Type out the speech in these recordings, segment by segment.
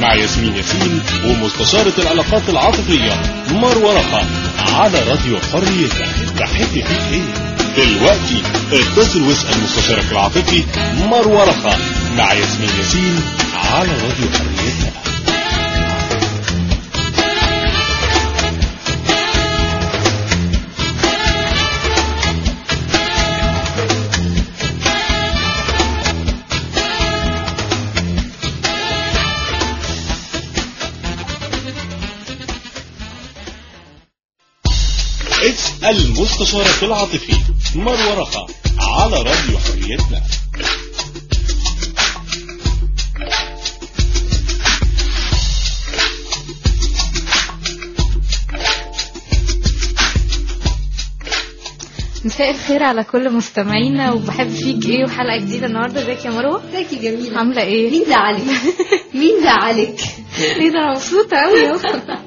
مع ياسمين ياسين ومستشارة العلاقات العاطفية مروة رخا على راديو حريتك ضحكتي فيك ايه دلوقتي اتصل واسأل مستشارك العاطفي مروة رخا مع ياسمين ياسين على راديو حريتك اسأل مستشارك العاطفي مروة رخا على راديو حريتنا مساء الخير على كل مستمعينا وبحب فيك ايه وحلقه جديده النهارده ازيك يا مروه ازيك يا جميلة عامله ايه مين زعلك مين زعلك ايه ده انا مبسوطه قوي اهو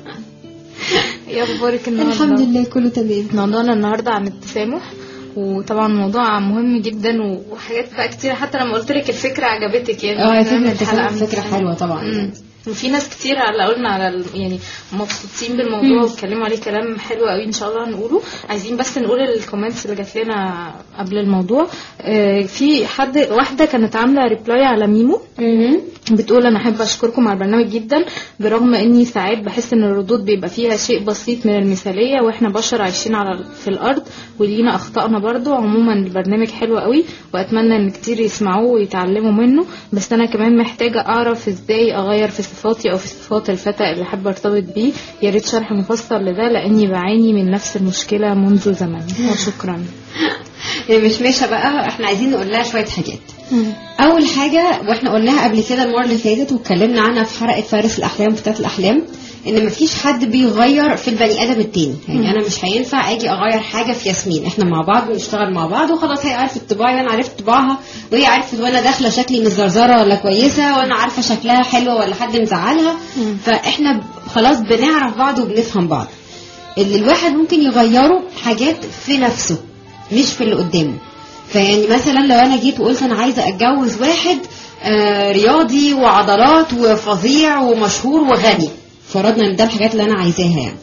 ايه اخبارك النهارده الحمد لله كله تمام موضوعنا النهارده عن التسامح وطبعا موضوع مهم جدا وحاجات بقى كتير حتى لما قلت لك الفكره عجبتك يعني اه نعمل فكرة حلقة عن التسامح فكرة التسامح. حلوة طبعا مم. وفي ناس كتير على قلنا على ال- يعني مبسوطين بالموضوع واتكلموا عليه كلام حلو قوي ان شاء الله هنقوله عايزين بس نقول الكومنتس اللي جات لنا قبل الموضوع آه، في حد واحده كانت عامله ريبلاي على ميمو مهم. بتقول انا احب اشكركم على البرنامج جدا برغم اني ساعات بحس ان الردود بيبقى فيها شيء بسيط من المثاليه واحنا بشر عايشين على في الارض ولينا اخطائنا برضو عموما البرنامج حلو قوي واتمنى ان كتير يسمعوه ويتعلموا منه بس انا كمان محتاجه اعرف ازاي اغير في صفاتي او في صفات الفتى اللي احب ارتبط بيه يا ريت شرح مفصل لده لاني بعاني من نفس المشكله منذ زمن وشكرا هي مش ماشية بقى احنا عايزين نقول لها شوية حاجات اول حاجة واحنا قلناها قبل كده المرة اللي فاتت واتكلمنا عنها في حلقة فارس الاحلام فتاة الاحلام ان مفيش حد بيغير في البني ادم التاني يعني انا مش هينفع اجي اغير حاجه في ياسمين احنا مع بعض بنشتغل مع بعض وخلاص هي عرفت طباعي وانا عرفت طباعها وهي عرفت وانا داخله شكلي مزرزره ولا كويسه وانا عارفه شكلها حلوه ولا حد مزعلها فاحنا ب- خلاص بنعرف بعض وبنفهم بعض اللي الواحد ممكن يغيره حاجات في نفسه مش في اللي قدامه فيعني مثلا لو انا جيت وقلت انا عايزه اتجوز واحد آه رياضي وعضلات وفظيع ومشهور وغني فرضنا ان ده الحاجات اللي انا عايزاها يعني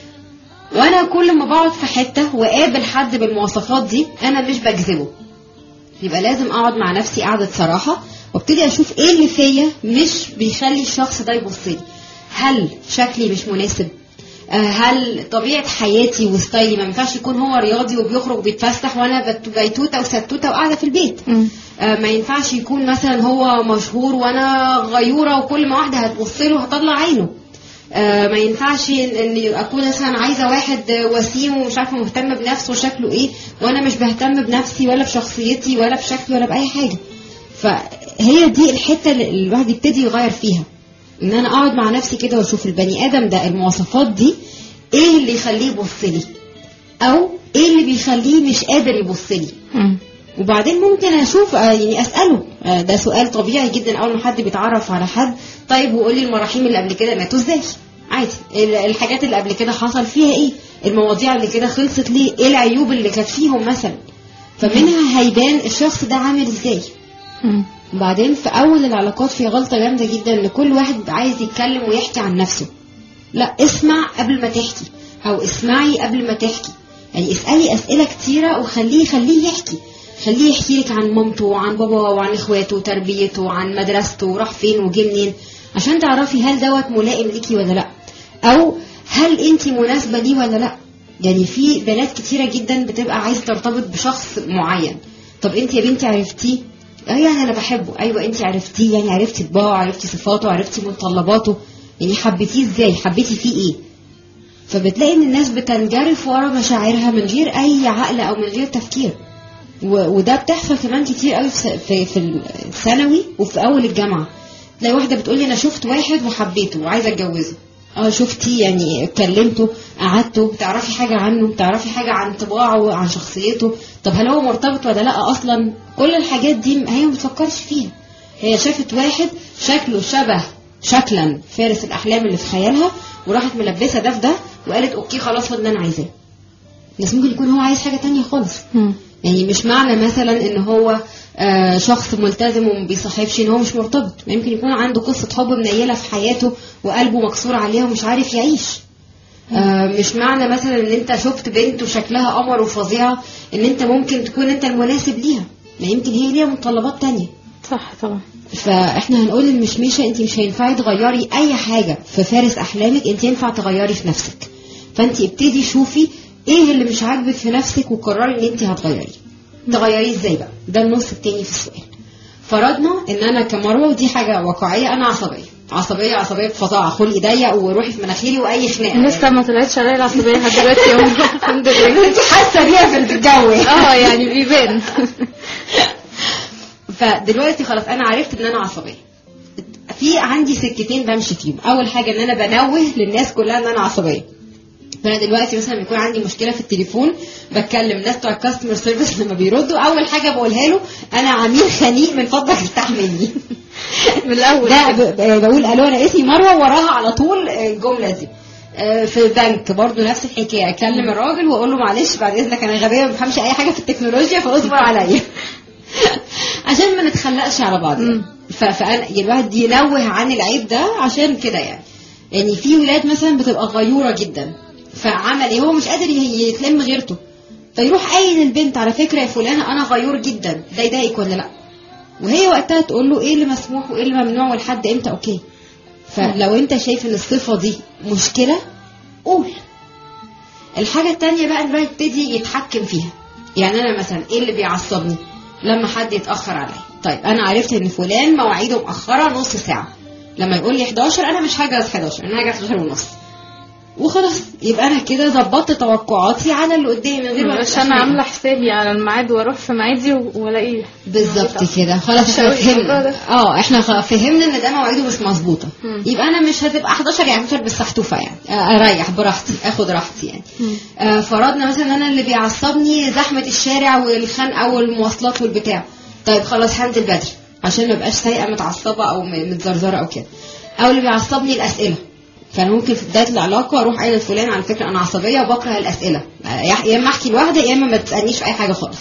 وانا كل ما بقعد في حته واقابل حد بالمواصفات دي انا مش بجذبه يبقى لازم اقعد مع نفسي قعده صراحه وابتدي اشوف ايه اللي فيا مش بيخلي الشخص ده يبص لي هل شكلي مش مناسب آه، هل طبيعه حياتي وستايلي ما ينفعش يكون هو رياضي وبيخرج وبيتفسح وانا بت- بيتوته وستوته وقاعده في البيت آه، ما ينفعش يكون مثلا هو مشهور وانا غيوره وكل ما واحده هتبص له هطلع عينه آه، ما ينفعش ان إن اكون مثلا عايزه واحد آه، وسيم ومش عارفه مهتم بنفسه وشكله ايه وانا مش بهتم بنفسي ولا بشخصيتي ولا بشكلي ولا باي حاجه فهي دي الحته اللي الواحد يبتدي يغير فيها ان انا اقعد مع نفسي كده واشوف البني ادم ده المواصفات دي ايه اللي يخليه يبص لي او ايه اللي بيخليه مش قادر يبص لي وبعدين ممكن اشوف آه، يعني اساله آه، ده سؤال طبيعي جدا اول ما حد بيتعرف على حد طيب وقول لي المراحيم اللي قبل كده ماتوا ازاي عادي ال- الحاجات اللي قبل كده حصل فيها ايه المواضيع اللي كده خلصت ليه ايه العيوب اللي كانت فيهم مثلا فمنها هيبان الشخص ده عامل ازاي وبعدين في اول العلاقات في غلطه جامده جدا ان كل واحد بيبقى عايز يتكلم ويحكي عن نفسه لا اسمع قبل ما تحكي او اسمعي قبل ما تحكي يعني اسالي اسئله كتيره وخليه خليه يحكي خليه يحكي لك عن مامته وعن باباه وعن اخواته وتربيته وعن مدرسته وراح فين وجه منين عشان تعرفي هل دوت ملائم ليكي ولا لا او هل انت مناسبه ليه ولا لا يعني في بنات كتيره جدا بتبقى عايزه ترتبط بشخص معين طب انت يا بنتي عرفتيه اه يعني انا بحبه ايوه انت عرفتيه يعني عرفتي طباعه عرفتي صفاته عرفتي متطلباته يعني حبيتيه ازاي حبيتي فيه ايه فبتلاقي ان الناس بتنجرف ورا مشاعرها من غير اي عقل او من غير تفكير و- وده بتحصل كمان كتير قوي في س- في في الثانوي وفي اول الجامعه تلاقي واحده بتقولي انا شفت واحد وحبيته وعايزه اتجوزه اه شفتي يعني كلمته قعدته تعرفي حاجه عنه تعرفي حاجه عن طباعه عن شخصيته طب هل هو مرتبط ولا لا اصلا كل الحاجات دي هي ما بتفكرش فيها هي شافت واحد شكله شبه شكلا فارس الاحلام اللي في خيالها وراحت ملبسه ده في ده وقالت اوكي خلاص هو ده اللي انا عايزاه بس ممكن يكون هو عايز حاجه تانية خالص يعني مش معنى مثلا ان هو آه، شخص ملتزم وما بيصاحبش ان هو مش مرتبط يمكن يكون عنده قصه حب منيله في حياته وقلبه مكسور عليها ومش عارف يعيش آه، مش معنى مثلا ان انت شفت بنت وشكلها قمر وفظيعه ان انت ممكن تكون انت المناسب ليها ما يمكن هي ليها متطلبات تانية صح طبعا فاحنا هنقول للمشمشه انت مش هينفع تغيري اي حاجه في فارس احلامك انت ينفع تغيري في نفسك فانت ابتدي شوفي ايه اللي مش عاجبك في نفسك وقرري ان انت هتغيريه تغيريه ازاي بقى ده النص التاني في السؤال فرضنا ان انا كمروه ودي حاجه واقعيه انا عصبيه عصبيه عصبيه بفظاعه خلقي ضيق وروحي في مناخيري واي خناقه لسه ما طلعتش عليا العصبيه لحد دلوقتي يوم الحمد لله انت حاسه بيها في الجو اه يعني بيبان فدلوقتي خلاص انا عرفت ان انا عصبيه في عندي سكتين بمشي فيهم اول حاجه ان انا بنوه للناس كلها ان انا عصبيه فانا دلوقتي مثلا بيكون عندي مشكله في التليفون بتكلم ناس بتوع الكاستمر سيرفيس لما بيردوا اول حاجه بقولها له انا عميل خنيق من فضلك استحملني من الاول لا ب- ب- بقول الو انا اسمي مروه وراها على طول الجمله دي آه، في البنك برضو نفس الحكايه اكلم الراجل واقول له معلش بعد اذنك انا غبيه ما بفهمش اي حاجه في التكنولوجيا فاصبر عليا عشان ما نتخلقش على بعض يعني. ف- فانا يعني الواحد ينوه عن العيب ده عشان كده يعني يعني في ولاد مثلا بتبقى غيوره جدا فعمل ايه هو مش قادر ي- يتلم غيرته فيروح قايل للبنت على فكره يا فلانه انا غيور جدا ده يضايقك ولا لا وهي وقتها تقول له ايه اللي مسموح وايه اللي ممنوع ولحد امتى اوكي فلو انت شايف ان الصفه دي مشكله قول الحاجه التانية بقى ان الواحد يبتدي يتحكم فيها يعني انا مثلا ايه اللي بيعصبني لما حد يتاخر عليا طيب انا عرفت ان فلان مواعيده مأخره نص ساعه لما يقول لي 11 انا مش هاجي 11 انا هاجي 11 ونص وخلاص يبقى انا كده ظبطت توقعاتي على اللي قدامي من غير ما مش أبقى انا خناقة. عامله حسابي على الميعاد واروح في ميعادي و- والاقيه بالظبط كده خلاص احنا مش قوي الموضوع فهمنا ده. اه احنا خ- فهمنا ان ده مواعيده مش مظبوطه مم. يبقى انا مش هتبقى 11 يعني 11 بالسحتوفه يعني آه، اريح براحتي اخد راحتي يعني مم. آه، فرضنا مثلا انا اللي بيعصبني زحمه الشارع والخنقه والمواصلات والبتاع طيب خلاص هنزل بدري عشان ما ابقاش سايقه متعصبه او م- متزرزره او كده او اللي بيعصبني الاسئله فانا ممكن في بدايه العلاقه اروح قايله لفلان على فكره انا عصبيه وبكره الاسئله آه، يا يا اما احكي لوحدي يا اما ما تسالنيش في اي حاجه خالص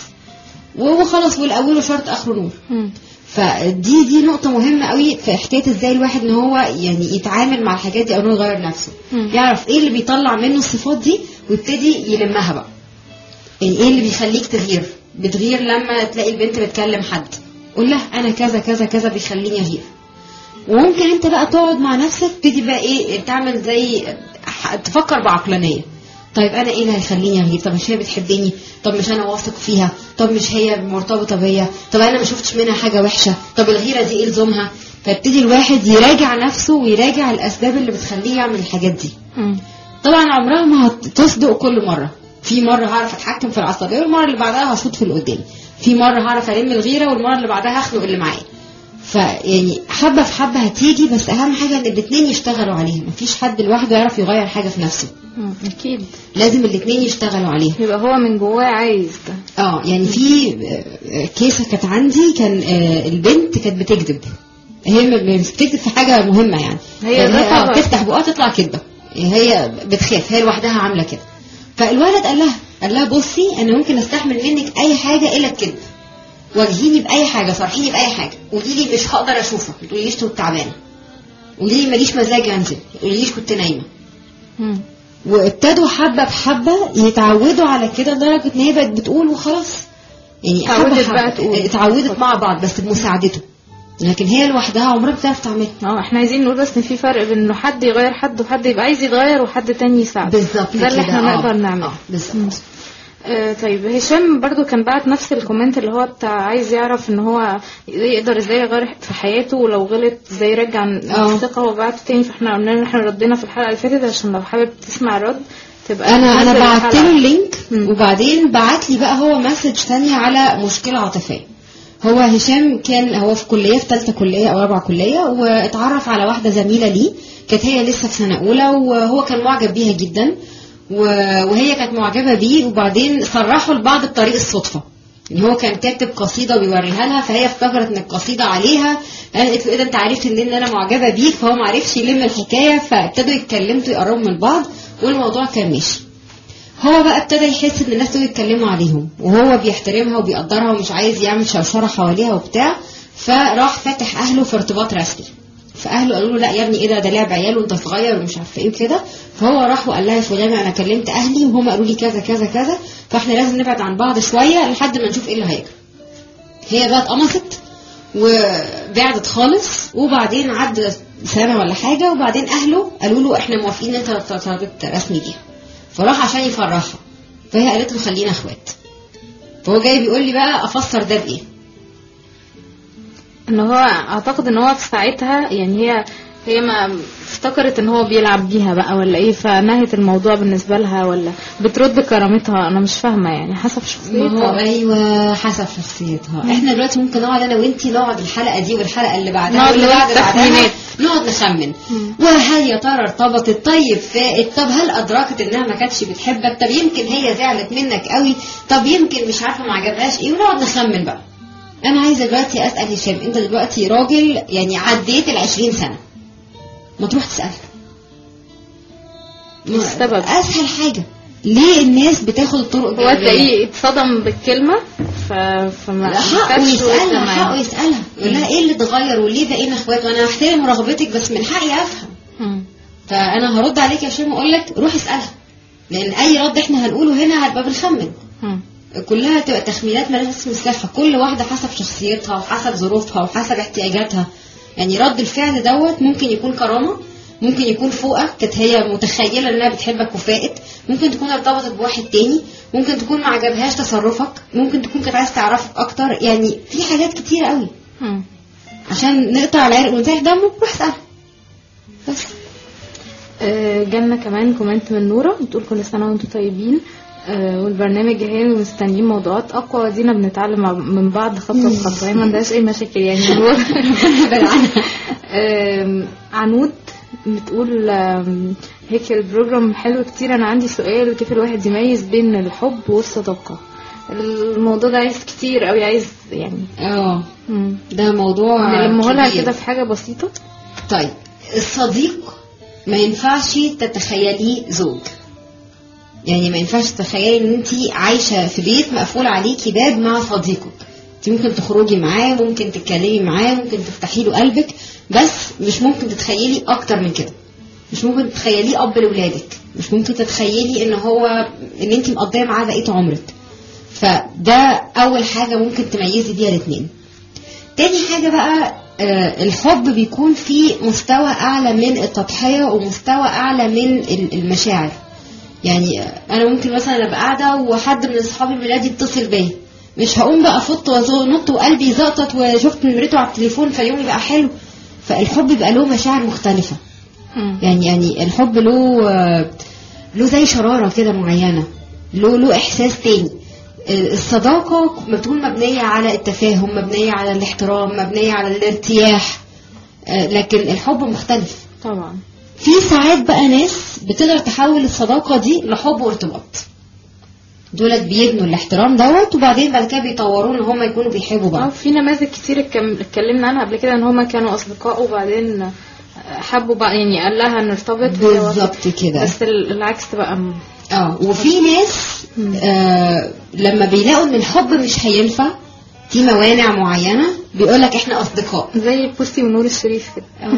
وخلاص والاول شرط اخره نور مم. فدي دي نقطة مهمة قوي في حكاية ازاي الواحد ان هو يعني يتعامل مع الحاجات دي او انه يغير نفسه مم. يعرف ايه اللي بيطلع منه الصفات دي ويبتدي يلمها بقى يعني ايه اللي بيخليك تغير بتغير لما تلاقي البنت بتكلم حد قول لها انا كذا كذا كذا بيخليني اغير وممكن انت بقى تقعد مع نفسك تبتدي بقى ايه تعمل زي ح- تفكر بعقلانية طيب انا ايه اللي هيخليني اغير طب مش هي بتحبني طب مش انا واثق فيها طب مش هي مرتبطه بيا طب انا ما شفتش منها حاجه وحشه طب الغيره دي ايه لزومها فيبتدي الواحد يراجع نفسه ويراجع الاسباب اللي بتخليه يعمل الحاجات دي مم. طبعا عمرها ما هتصدق كل مره في مره هعرف اتحكم في العصبيه والمره اللي بعدها هشوط في اللي قدامي في مره هعرف الم الغيره والمره اللي بعدها هخنق اللي معايا فيعني حبه في حبه هتيجي بس اهم حاجه ان الاثنين يشتغلوا عليها مفيش حد لوحده يعرف يغير حاجه في نفسه مم. اكيد لازم الاثنين يشتغلوا عليها يبقى هو من جواه عايز ده اه يعني في آه، كيسه كانت عندي كان آه، البنت كانت بتكذب هي م- مش بتكذب في حاجه مهمه يعني هي يعني ده اه طبعا. تفتح بقها تطلع كذبه هي بتخاف هي لوحدها عامله كده فالولد قال لها قال لها بصي انا ممكن استحمل منك اي حاجه الا الكذب واجهيني باي حاجه صارحيني باي حاجه قولي لي مش هقدر اشوفك ما تقوليش كنت تعبانه قولي لي ماليش مزاج انزل ما تقوليش كنت نايمه مم. وابتدوا حبه بحبه يتعودوا على كده لدرجه ان هي بقت بتقول وخلاص يعني اتعودت حبة بقى حبة تقول. اتعودت مع بعض بس بمساعدته لكن هي لوحدها عمرها ما بتعرف تعملها اه احنا عايزين نقول بس ان في فرق بين انه حد يغير حد وحد يبقى عايز يتغير وحد تاني يساعده بالظبط ده اللي كده، احنا آه. نقدر نعمله آه، بالظبط آه طيب هشام برضو كان بعت نفس الكومنت اللي هو بتاع عايز يعرف ان هو يقدر ازاي يغير في حياته ولو غلط ازاي يرجع آه. الثقه هو بعته تاني فاحنا قلنا له احنا ردينا في الحلقه اللي فاتت عشان لو حابب تسمع الرد تبقى انا انا تنزل بعت الحلقة. له اللينك مم. وبعدين بعت لي بقى هو مسج ثانيه على مشكله عاطفيه هو هشام كان هو في كليه في ثالثه كليه او رابعه كليه واتعرف على واحده زميله ليه كانت هي لسه في سنه اولى وهو كان معجب بيها جدا و- وهي كانت معجبه بيه وبعدين صرحوا لبعض بطريق الصدفه ان هو كان كاتب قصيده وبيوريها لها فهي افتكرت ان القصيده عليها قالت له ايه ده انت عرفت ان انا معجبه بيك فهو ما عرفش يلم الحكايه فابتدوا يتكلموا يقربوا من بعض والموضوع كان ماشي هو بقى ابتدى يحس ان الناس دول يتكلموا عليهم وهو بيحترمها وبيقدرها ومش عايز يعمل شوشره حواليها وبتاع فراح فاتح اهله في ارتباط رسمي فاهله قالوا له لا يا ابني ايه ده ده لعب عيال وانت صغير ومش عارفه ايه وكده فهو راح وقال لها يا فلانه انا كلمت اهلي وهم قالوا لي كذا كذا كذا فاحنا لازم نبعد عن بعض شويه لحد ما نشوف ايه اللي هيجري هي بقى اتقمصت وبعدت خالص وبعدين عدى سنه ولا حاجه وبعدين اهله قالوا له احنا موافقين ان انت ترتبط رسمي بيها فراح عشان يفرحها فهي قالت له خلينا اخوات فهو جاي بيقول لي بقى افسر ده بايه ان هو اعتقد ان هو في ساعتها يعني هي هي ما افتكرت ان هو بيلعب بيها بقى ولا ايه فنهت الموضوع بالنسبه لها ولا بترد كرامتها انا مش فاهمه يعني حسب ما هو شخصيتها ايوه حسب شخصيتها احنا دلوقتي ممكن نقعد انا وانتي نقعد الحلقه دي والحلقه اللي بعدها نقعد واللي نقول بعد بعدها تخمينات. نقعد نخمن وهل يا ترى ارتبطت طيب فائت طب هل ادركت انها ما كانتش بتحبك طب يمكن هي زعلت منك قوي طب يمكن مش عارفه ما عجبهاش ايه ونقعد نخمن بقى انا عايزه دلوقتي اسال هشام انت دلوقتي راجل يعني عديت ال 20 سنه ما تروح تسالها ما- السبب. اسهل حاجه ليه الناس بتاخد الطرق هو الجانبية؟ تلاقيه اتصدم بالكلمه ف... فما لا حقه خدش يسألها ودنا معاه. حقه يسألها يقول لها ايه اللي اتغير وليه بقينا اخوات وانا احترم رغبتك بس من حقي افهم مم. فانا هرد عليك يا هشام واقول لك روح اسألها لان اي رد احنا هنقوله هنا هنبقى بنخمن مم. كلها تبقى تخمينات ملهاش مساحة كل واحدة حسب شخصيتها وحسب ظروفها وحسب احتياجاتها يعني رد الفعل دوت ممكن يكون كرامة ممكن يكون فوقك كانت هي متخيلة انها بتحبك وفائت ممكن تكون ارتبطت بواحد تاني ممكن تكون ما عجبهاش تصرفك ممكن تكون كانت عايز تعرفك اكتر يعني في حاجات كتير قوي مم. عشان نقطع العرق ونزاح دمه روح اسألها بس آه، جالنا كمان كومنت من نورة بتقول كل سنة وانتم طيبين آه، والبرنامج جاهز ومستنيين موضوعات اقوى ودينا بنتعلم مع- من بعض خطوه بخطوه هي ما عندهاش اي مشاكل يعني نور آم، عنود بتقول آم، هيك البروجرام حلو كتير انا عندي سؤال كيف الواحد يميز بين الحب والصداقه الموضوع ده عايز كتير قوي عايز يعني اه مم. ده موضوع نلمه لها كبير. كده في حاجه بسيطه طيب الصديق ما ينفعش تتخيليه زوج يعني ما ينفعش تتخيلي ان انت عايشه في بيت مقفول عليكي باب مع صديقك انت ممكن تخرجي معاه ممكن تتكلمي معاه ممكن تفتحي له قلبك بس مش ممكن تتخيلي اكتر من كده مش ممكن تتخيليه اب لاولادك مش ممكن تتخيلي ان هو ان انت مقضيه معاه بقيه عمرك فده اول حاجه ممكن تميزي بيها الاثنين تاني حاجة بقى آه، الحب بيكون في مستوى أعلى من التضحية ومستوى أعلى من ال- المشاعر يعني آه، أنا ممكن مثلا أبقى قاعدة وحد من أصحابي الولاد يتصل بيا مش هقوم بقى أفط وأنط وقلبي يزقطط وشفت نمرته على التليفون فيومي بقى حلو فالحب بيبقى له مشاعر مختلفة مم. يعني يعني الحب له آه، له زي شرارة كده معينة له له إحساس تاني آه، الصداقة بتكون مبنية على التفاهم مبنية على الاحترام مبنية على الارتياح آه، لكن الحب مختلف طبعا في ساعات بقى ناس بتقدر تحول الصداقة دي لحب وارتباط دولت بيبنوا الاحترام دوت وبعدين بعد كده بيطوروه ان هم يكونوا بيحبوا اه بعض في نماذج كتير اتكم- اتكلمنا عنها قبل كده ان هما كانوا اصدقاء وبعدين حبوا بقى يعني قال لها نرتبط وهي وافقت. بالظبط كده بس ال- العكس بقى م- اه وفي ناس آه لما بيلاقوا ان الحب مش هينفع في موانع معينة بيقولك احنا اصدقاء زي بوسي ونور الشريف كده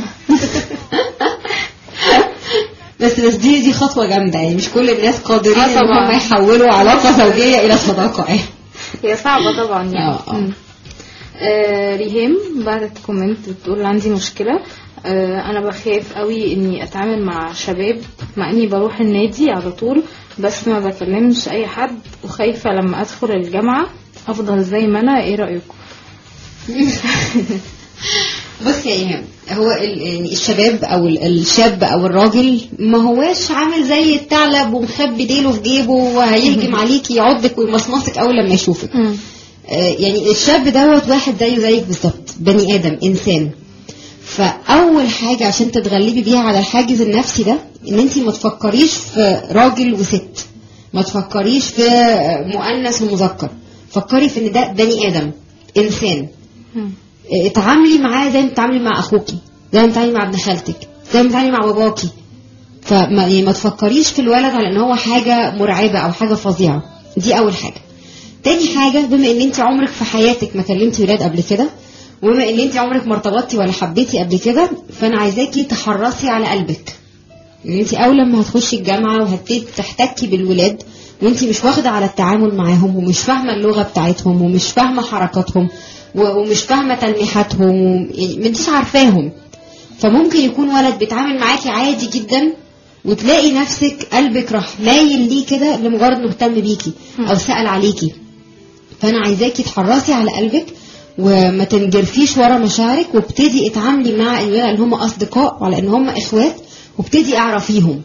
بس بس دي دي خطوة جامدة يعني مش كل الناس قادرين آه ان طبعاً. هم يحولوا علاقة زوجية الى صداقة يعني هي صعبة طبعا يعني اه، اه. مم. آه ريهام بعتت كومنت بتقول عندي مشكلة آه انا بخاف قوي اني اتعامل مع شباب مع اني بروح النادي على طول بس ما بكلمش اي حد وخايفة لما ادخل الجامعة افضل زي ما انا ايه رأيكم بص يا ايهاب هو ال- يعني الشباب او ال- الشاب او الراجل ما هواش عامل زي الثعلب ومخبي ديله في جيبه وهيهجم عليكي يعضك ويمصمصك اول لما يشوفك مم. آه، يعني الشاب دوت واحد زيه زيك بالظبط بني ادم انسان فاول حاجه عشان تتغلبي بيها على الحاجز النفسي ده ان انت ما تفكريش في راجل وست ما تفكريش في آه، مؤنث ومذكر فكري في ان ده بني ادم انسان مم. آه، اتعاملي معاه زي ما بتتعاملي مع اخوكي زي ما بتتعاملي مع ابن خالتك زي ما بتتعاملي مع باباكي فما يعني ما تفكريش في الولد على ان هو حاجه مرعبه او حاجه فظيعه دي اول حاجه تاني حاجه بما ان انت عمرك في حياتك ما كلمتي ولاد قبل كده وبما ان انت عمرك ما ارتبطتي ولا حبيتي قبل كده فانا عايزاكي تحرصي على قلبك ان انت اول لما هتخشي الجامعه وهتبتدي تحتكي بالولاد وانت مش واخده على التعامل معاهم ومش فاهمه اللغه بتاعتهم ومش فاهمه حركاتهم و- ومش فاهمه تلميحاتهم و- يعني ما انتيش عارفاهم فممكن يكون ولد بيتعامل معاكي عادي جدا وتلاقي نفسك قلبك راح مايل ليه كده لمجرد انه مهتم بيكي او سأل عليكي فانا عايزاكي تحرصي على قلبك وما تنجرفيش ورا مشاعرك وابتدي اتعاملي مع الولاد اللي هم اصدقاء وعلى ان هم اخوات وابتدي اعرفيهم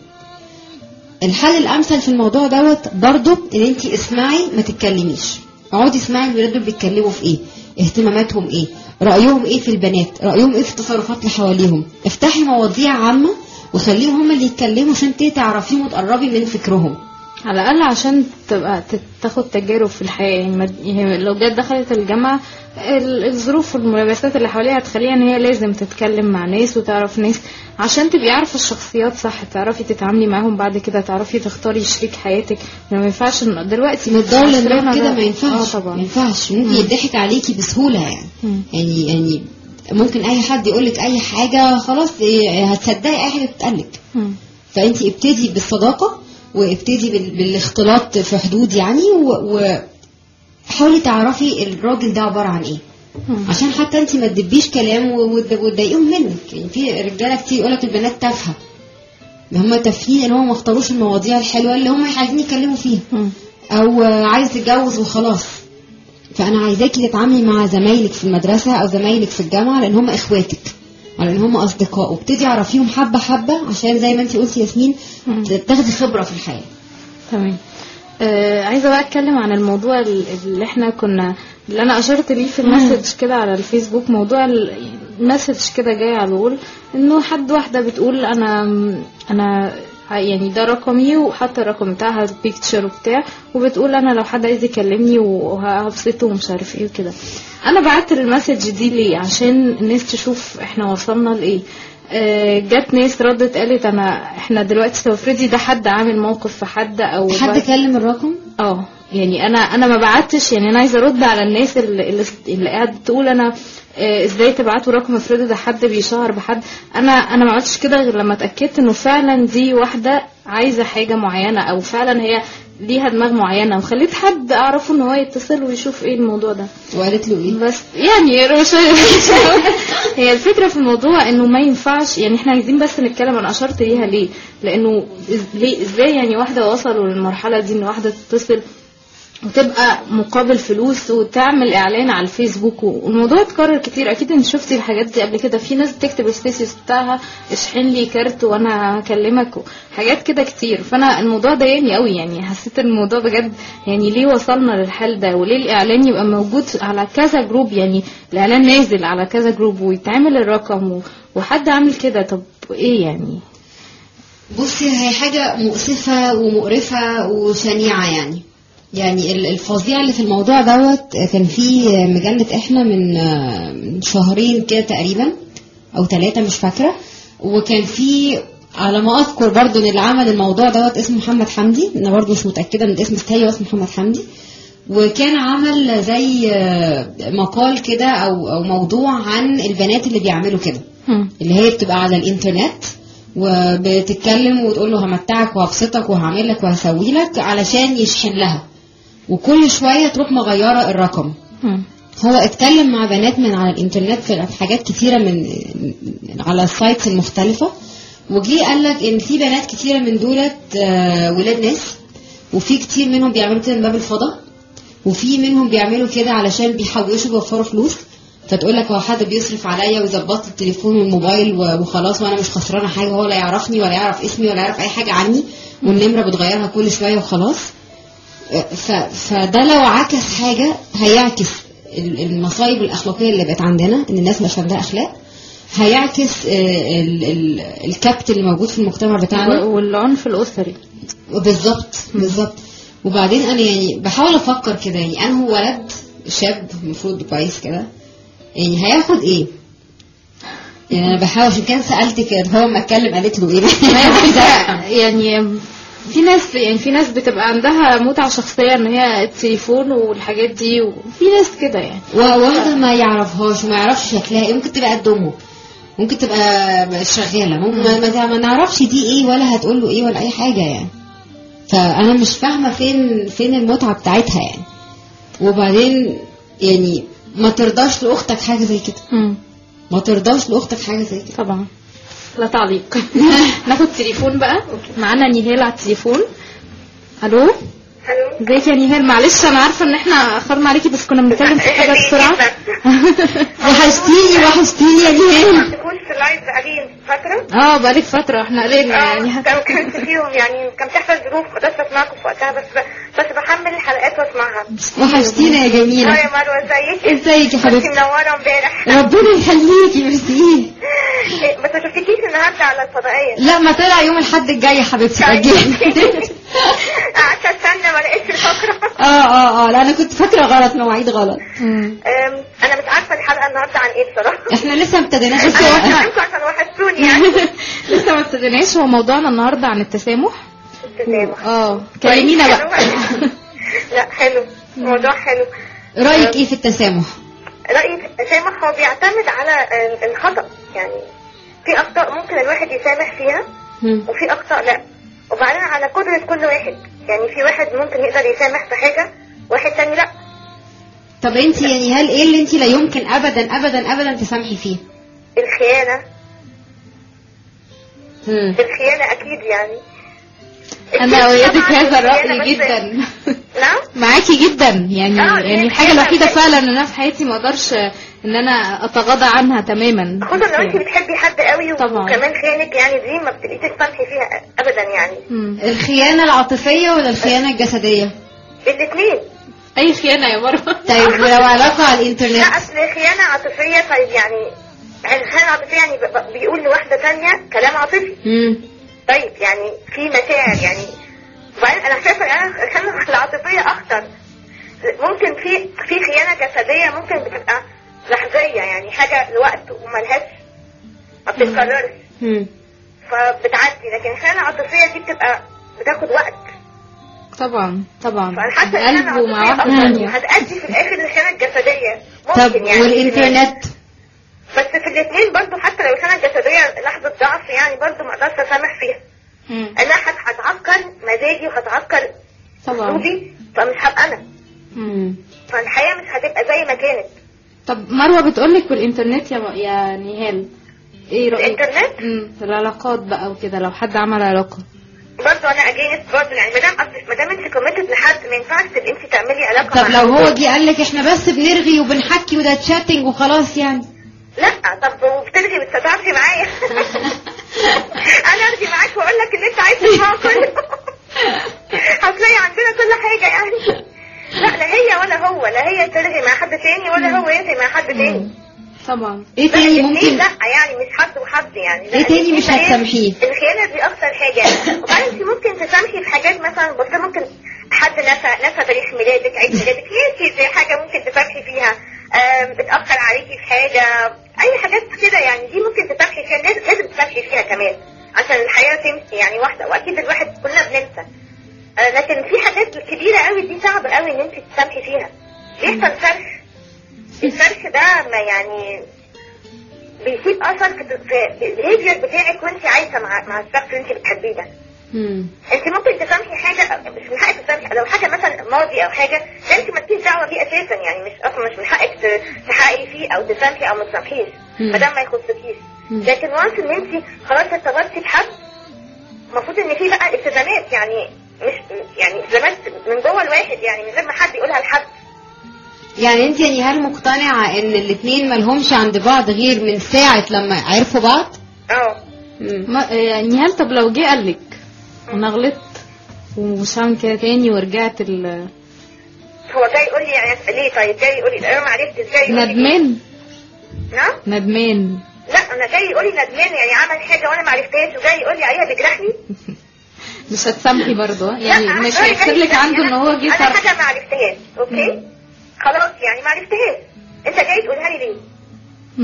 الحل الامثل في الموضوع دوت برضو ان انت اسمعي ما تتكلميش اقعدي اسمعي الولاد دول بيتكلموا في ايه اهتماماتهم ايه رايهم ايه في البنات رايهم ايه في التصرفات اللي حواليهم افتحي مواضيع عامه وخليهم هم اللي يتكلموا عشان تبتدي تعرفيهم وتقربي من فكرهم على الاقل عشان تبقى تت- تاخد تجارب في الحياه يعني ما- يعني لو جت دخلت الجامعه ال- الظروف والملابسات اللي حواليها هتخليها ان هي لازم تتكلم مع ناس وتعرف ناس عشان تبقي عارفه الشخصيات صح تعرفي تتعاملي معاهم بعد كده تعرفي تختاري شريك حياتك ما ينفعش إن- دلوقتي من الدار عصرنا للدار ده- كده ما ينفعش اه ما طبعا ينفعش ممكن مم. يضحك عليكي بسهوله يعني مم. يعني يعني ممكن اي حد يقول لك اي حاجه خلاص إيه، هتصدقي اي حاجه بتتقالك مم. فانت ابتدي بالصداقه وابتدي بال- بالاختلاط في حدود يعني و- وحاولي تعرفي الراجل ده عباره عن ايه مم. عشان حتى انت ما تدبيش كلام و- وت- وتضايقيهم منك يعني في رجاله كتير يقولك البنات تافهه ما هم تافهين ان هم ما اختاروش المواضيع الحلوه اللي هم عايزين يتكلموا فيها مم. او عايز تتجوز وخلاص فانا عايزاكي تتعاملي مع زمايلك في المدرسه او زمايلك في الجامعه لان هم اخواتك على ان هم اصدقاء وابتدي اعرفيهم حبه حبه عشان زي ما انت قلتي ياسمين مم. تاخدي خبره في الحياه تمام آه عايزه بقى اتكلم عن الموضوع ال- اللي احنا كنا اللي انا اشرت ليه في المسج كده على الفيسبوك موضوع ال- المسج كده جاي على الوول انه حد واحده بتقول انا انا يعني ده رقمي وحاطه الرقم بتاعها بيكتشر وبتاع وبتقول انا لو حد عايز يكلمني وهبسطه ومش عارف ايه وكده انا بعت المسج دي ليه عشان الناس تشوف احنا وصلنا لايه آه، جت ناس ردت قالت انا احنا دلوقتي لو افرضي ده حد عامل موقف في حد او حد كلم الرقم اه يعني انا انا ما بعتش يعني انا عايزه ارد على الناس اللي اللي, اللي قاعده تقول انا آه، ازاي تبعتوا رقم افرضي ده حد بيشهر بحد انا انا ما عملتش كده غير لما اتاكدت انه فعلا دي واحده عايزه حاجه معينه او فعلا هي ليها دماغ معينه وخليت حد اعرفه ان هو يتصل ويشوف ايه الموضوع ده وقالت له ايه بس يعني مش هي الفكره في الموضوع انه ما ينفعش يعني احنا عايزين بس نتكلم انا اشرت ليها ليه لانه إز- ليه ازاي يعني واحده وصلوا للمرحله دي ان واحده تتصل وتبقى مقابل فلوس وتعمل اعلان على الفيسبوك والموضوع اتكرر كتير اكيد انت شفتي الحاجات دي قبل كده في ناس بتكتب الستيتس بتاعها اشحن لي كارت وانا هكلمك حاجات كده كتير فانا الموضوع ضايقني قوي يعني حسيت ان الموضوع بجد يعني ليه وصلنا للحال ده وليه الاعلان يبقى موجود على كذا جروب يعني الاعلان نازل على كذا جروب ويتعمل الرقم و- وحد عامل كده طب ايه يعني بصي هي حاجة مؤسفة ومقرفة وشنيعة يعني يعني ال- الفظيع اللي في الموضوع دوت كان في مجلة احنا من آه، من شهرين كده تقريبا او ثلاثة مش فاكرة وكان في على ما اذكر برضو ان اللي عمل الموضوع دوت اسمه محمد حمدي انا برضو مش متأكدة من الاسم التاني اسمه محمد حمدي وكان عمل زي آه، مقال كده او او موضوع عن البنات اللي بيعملوا كده هم. اللي هي بتبقى على الانترنت وبتتكلم وتقول له همتعك وهبسطك وهعمل لك وهسوي لك علشان يشحن لها وكل شويه تروح مغيره الرقم هم. هو اتكلم مع بنات من على الانترنت في حاجات كتيره من على السايتس المختلفه وجي قال لك ان في بنات كتيره من دولت آه، ولاد ناس وفي كتير منهم بيعملوا كده من باب الفضا وفي منهم بيعملوا كده علشان بيحوشوا يوفروا فلوس فتقول لك هو حد بيصرف عليا ويظبط لي التليفون والموبايل و- وخلاص وانا مش خسرانه حاجه هو لا يعرفني ولا يعرف اسمي ولا يعرف اي حاجه عني والنمره بتغيرها كل شويه وخلاص ف... فده لو عكس حاجه هيعكس ال- المصايب الاخلاقيه اللي بقت عندنا ان الناس مش عندها اخلاق هيعكس آه، ال... ال... الكبت اللي موجود في المجتمع بتاعنا والعنف الاسري بالظبط بالظبط وبعدين انا يعني بحاول افكر كده يعني انا هو ولد شاب المفروض كويس كده يعني هياخد ايه يعني انا بحاول عشان كان سالتك هو ما اتكلم قالت له ايه يعني في ناس يعني في ناس بتبقى عندها متعة شخصية ان هي التليفون والحاجات دي وفي ناس كده يعني واحدة ما يعرفهاش وما يعرفش شكلها ايه ممكن تبقى قد امه ممكن تبقى شغالة ممكن ما, ما, ما نعرفش دي ايه ولا هتقول له ايه ولا اي حاجة يعني فانا مش فاهمة فين فين المتعة بتاعتها يعني وبعدين يعني ما ترضاش لاختك حاجة زي كده مم. ما ترضاش لاختك حاجة زي كده طبعا لا تعليق ناخد تليفون بقى معانا نيهال على التليفون الو الو ازيك يا نيهال معلش انا عارفه ان احنا اخرنا عليكي بس كنا بنتكلم في حاجه بسرعه وحشتيني وحشتيني يا جهان تكون في اللايف بقالي فترة اه بقالك فتره احنا قلنا يعني اه كان كانت فيهم يعني كان بتحصل ظروف ما قدرتش اسمعكم في وقتها بس بس بحمل الحلقات واسمعها وحشتينا يا اه جميلة يا مروة ازيك ازيك يا كنت حبيبتي منورة امبارح ربنا يخليكي ميرسي إيه، بس ما شفتكيش النهارده على الفضائية لا ما طلع يوم الحد الجاي يا حبيبتي طيب. أجل. قعدت استنى ما لقيتش الفقرة اه اه اه لا انا كنت فاكره غلط مواعيد غلط مم. أم، انا مش عارفة الحلقة النهارده عن ايه بصراحة احنا لسه ما ابتديناش انا السواقه بكلمكم عشان وحشتوني يعني لسه ما ابتديناش هو موضوعنا النهارده عن التسامح التسامح. اه كلمينا بقى لا حلو موضوع حلو رايك ايه في التسامح رأيي في التسامح هو بيعتمد على ال- الخطأ يعني في أخطاء ممكن الواحد يسامح فيها مم. وفي أخطاء لا وبعدين على قدرة كل واحد يعني في واحد ممكن يقدر يسامح في حاجة واحد تاني لا طب انت يعني هل ايه اللي انت لا يمكن ابدا ابدا ابدا تسامحي فيه الخيانة مم. الخيانة أكيد يعني انا اؤيدك طبعاً هذا الخيانة الراي بس- جدا نعم معاكي جدا يعني آه، يعني هي الحاجه الخيانة الوحيده بس- فعلا ان انا في حياتي ما اقدرش ان انا اتغاضى عنها تماما خصوصا لو انت بتحبي حد قوي طبعاً. وكمان خيانك يعني دي ما بتبقيش تسامحي فيها ابدا يعني مم. الخيانه العاطفيه ولا الخيانه الجسديه الاثنين اي خيانه يا مروه طيب ولو علاقه على الانترنت لا اصل خيانة عاطفية طيب يعني الخيانة العاطفية يعني ب- ب- بيقول لواحدة تانية كلام عاطفي مم. طيب يعني في مشاعر يعني وبعدين انا شايفه ان انا الخيانه العاطفيه اخطر ممكن في في خيانه جسديه ممكن بتبقى لحظيه يعني حاجه لوقت وملهاش ما بتتكررش مم. فبتعدي لكن الخيانه العاطفيه دي بتبقى بتاخد وقت طبعا طبعا فانا حاسه ان الخيانه بقلب ومع العاطفيه واحده أكتر ثانيه هتأدي في الاخر للخيانه الجسديه طب ممكن يعني والانترنت بس في الاثنين برضو حتى لو الخيانه الجسديه لحظه ضعف يعني برضو ما اقدرش اسامح فيها مم. انا هت- هتعكر مزاجي وهتعكر طبعا اسلوبي فمش هبقى انا مم. فالحياة مش هتبقى زي ما كانت طب مروه بتقولك والانترنت يا يا نهال ايه رايك الإنترنت؟ مم. في العلاقات بقى وكده لو حد عمل علاقه برضه انا اجينست برضه يعني ما دام اصل ما دام انت كوميتد لحد ما ينفعش تبقى انت تعملي علاقة طب مع لو حد. هو جه قال لك احنا بس بنرغي وبنحكي وده تشاتنج وخلاص يعني لا طب وبتلغي بتتعاطفي معايا انا ارغي معاك واقول لك اللي انت عايز تسمعه كله هتلاقي عندنا كل حاجة يعني لا لا هي ولا هو لا هي ترغي مع حد تاني ولا هو يرغي مع حد تاني طبعا ايه لا تاني الاتنين ممكن لا يعني مش حد وحد يعني لا ايه تاني الاتنين مش هي- هتسامحيه؟ الخيانة دي أكتر حاجة وبعدين انت ممكن تسامحي في حاجات مثلا بس ممكن حد نسى نسى تاريخ ميلادك عيد ميلادك يمكن زي حاجة ممكن تسامحي فيها آم، اتأخر عليكي في حاجة أي حاجات كده يعني دي ممكن تسامحي فيها لازم لازم تسامحي فيها كمان عشان الحياة تمشي يعني واحدة وأكيد الواحد كلنا بننسى آه، لكن في حاجات كبيرة قوي دي صعب قوي إن أنت تسامحي فيها بيحصل فرش الفرش ده ما يعني بيسيب اثر في في البيهيفير بتاعك وانت عايشه مع مع الشخص اللي انت بتحبيه ده مم. انت ممكن تسامحي حاجه مش من حقك تسامحي لو حاجه مثلا ماضي او حاجه ده انت مالكيش دعوه بيه اساسا يعني مش اصلا مش من حقك ت- تحققي فيه او تسامحي او ما تسامحيش مم. ما دام ما يخصكيش مم. لكن وانس ان انت خلاص ارتبطتي بحد المفروض ان في بقى التزامات يعني مش يعني التزامات من جوه الواحد يعني من غير ما حد يقولها لحد يعني انت يعني هل مقتنعة ان الاتنين ملهمش عند بعض غير من ساعة لما عرفوا بعض؟ اه مم. ما يعني هل طب لو جه قالك انا غلطت ومش هعمل كده تاني ورجعت ال هو جاي يقول لي يعني ليه طيب جاي يقول لي انا ما عرفت ازاي يقول لي ندمان نعم ندمان لا انا جاي يقول لي ندمان يعني عمل حاجه وانا ما عرفتهاش وجاي يقول لي عليها بيجرحني مش هتسامحي برضه يعني لا، مش أنا هيحسب جاي- لك عنده ان هو جه انا صرف حاجه ما عرفتهاش اوكي خلاص يعني ما عرفتهاش انت جاي تقولها لي ليه مم.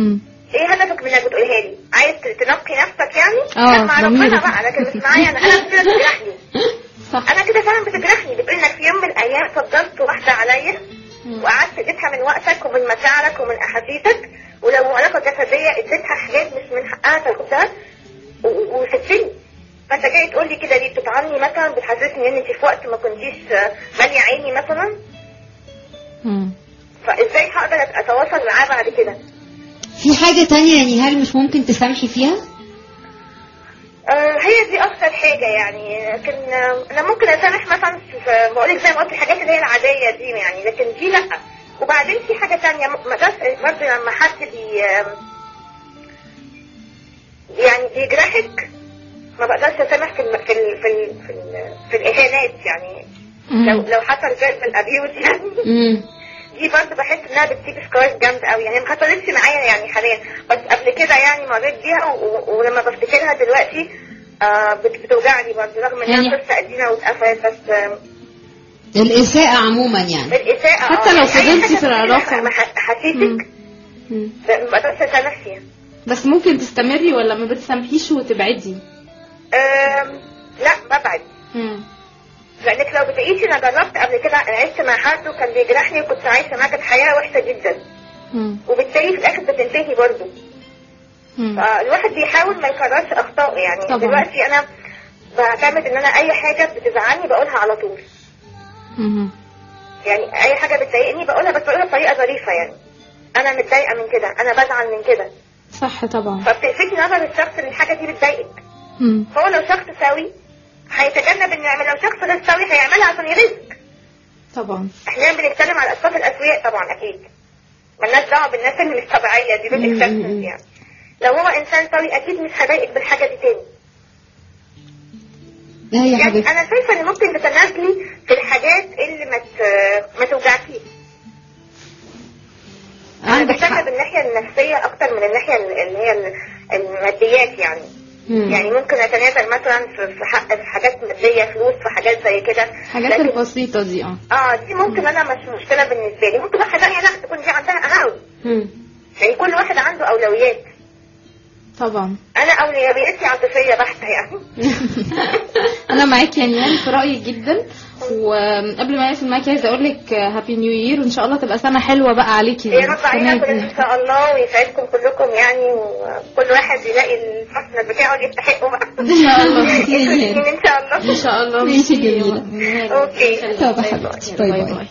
ايه هدفك من انك بتقولها لي عايز تنقي نفسك يعني اه، لا مع ضميري. ربنا بقى لكن مش معايا انا انا كده بتجرحني صح انا كده فعلا بتجرحني بتقول انك في يوم من الايام فضلت واحده عليا وقعدت اديتها من وقتك ومن مشاعرك ومن احاسيسك ولو علاقه جسديه اديتها حاجات مش من حقها تاخدها و- وسبتني فانت جاي تقول لي كده ليه بتطعني مثلا بتحسسني ان انت في وقت ما كنتيش آه، ماليه عيني مثلا مم. فازاي هقدر اتواصل معاه بعد كده في حاجة تانية يعني هل مش ممكن تسامحي فيها؟ آه، هي دي اكتر حاجه يعني لكن آه، انا ممكن اسامح مثلا في بقول لك زي ما قلت الحاجات اللي هي العاديه دي يعني لكن دي لا وبعدين في حاجه تانية م- ما ده برضه لما حد بي آم، يعني بيجرحك ما بقدرش اسامح في الم... في ال... في ال... في, ال... في الاهانات يعني لو مم. لو حصل فيربال ابيوز يعني امم دي برضه بحس انها بتسيب سكارز جامد قوي يعني ما حصلتش معايا يعني حاليا بس قبل كده يعني مريت بيها و... و... ولما بفتكرها دلوقتي آه بت... بتوجعني برضه رغم انها يعني- قصه قديمه واتقفلت بس آم، الإساءة عموما يعني الاساءه حتى آه، لو يعني أي فضلتي حاجة في العلاقة. ما ح- حسيتك مم. ما بقدرش اسامح فيها بس ممكن تستمري ولا ما بتسامحيش وتبعدي آم، لا ببعد مم. لانك لو بتعيشي انا جربت قبل كده انا عشت مع حد وكان بيجرحني وكنت عايشه معاه كانت حياه وحشه جدا مم. وبالتالي في الاخر بتنتهي برضه مم. فالواحد بيحاول ما يكررش اخطائه يعني طبعا. دلوقتي انا بعتمد ان انا اي حاجه بتزعلني بقولها على طول مم. يعني اي حاجه بتضايقني بقولها بس بقولها بطريقه ظريفه يعني انا متضايقه من كده انا بزعل من كده صح طبعا فبتلفتي نظر الشخص ان الحاجه دي بتضايقك مم. فهو لو شخص سوي هيتجنب انه يعمل لو شخص غير سوي هيعملها عشان يغيظك طبعا احنا بنتكلم على الاشخاص الاسوياء طبعا اكيد ملناش دعوه بالناس اللي مش طبيعيه دي دول مم. exceptions يعني لو هو انسان سوي اكيد مش هيضايقك بالحاجه دي تاني لا يا يعني حبيبتي انا شايفه ان ممكن تتنازلي في الحاجات اللي ما ت- ما توجعكيش انا عندك بهتم حق بالناحيه النفسيه اكتر من الناحيه اللي هي ال- الماديات يعني مم. يعني ممكن اتنازل مثلا في في حق في حاجات ماديه فلوس في حاجات زي كده حاجات لكن- البسيطة دي اه اه دي ممكن انا مش مشكله بالنسبه لي ممكن واحده ثانيه لا تكون دي عندها انا مم. يعني كل واحد عنده اولويات طبعا انا اولوياتي عاطفيه بحته يعني انا معاكي يعني يعني في رايي جدا وقبل ما اقفل معاكي عايزه اقول لك هابي نيو يير وان شاء الله تبقى سنه حلوه بقى عليكي يا رب علينا السنة كلنا دي. ان شاء الله ويسعدكم كلكم يعني وكل واحد يلاقي الحسن بتاعه اللي يستحقه بقى ان شاء الله انتوا الاثنين ان شاء الله ان شاء الله ماشي جميلة. اوكي طب يا حبيبتي باي باي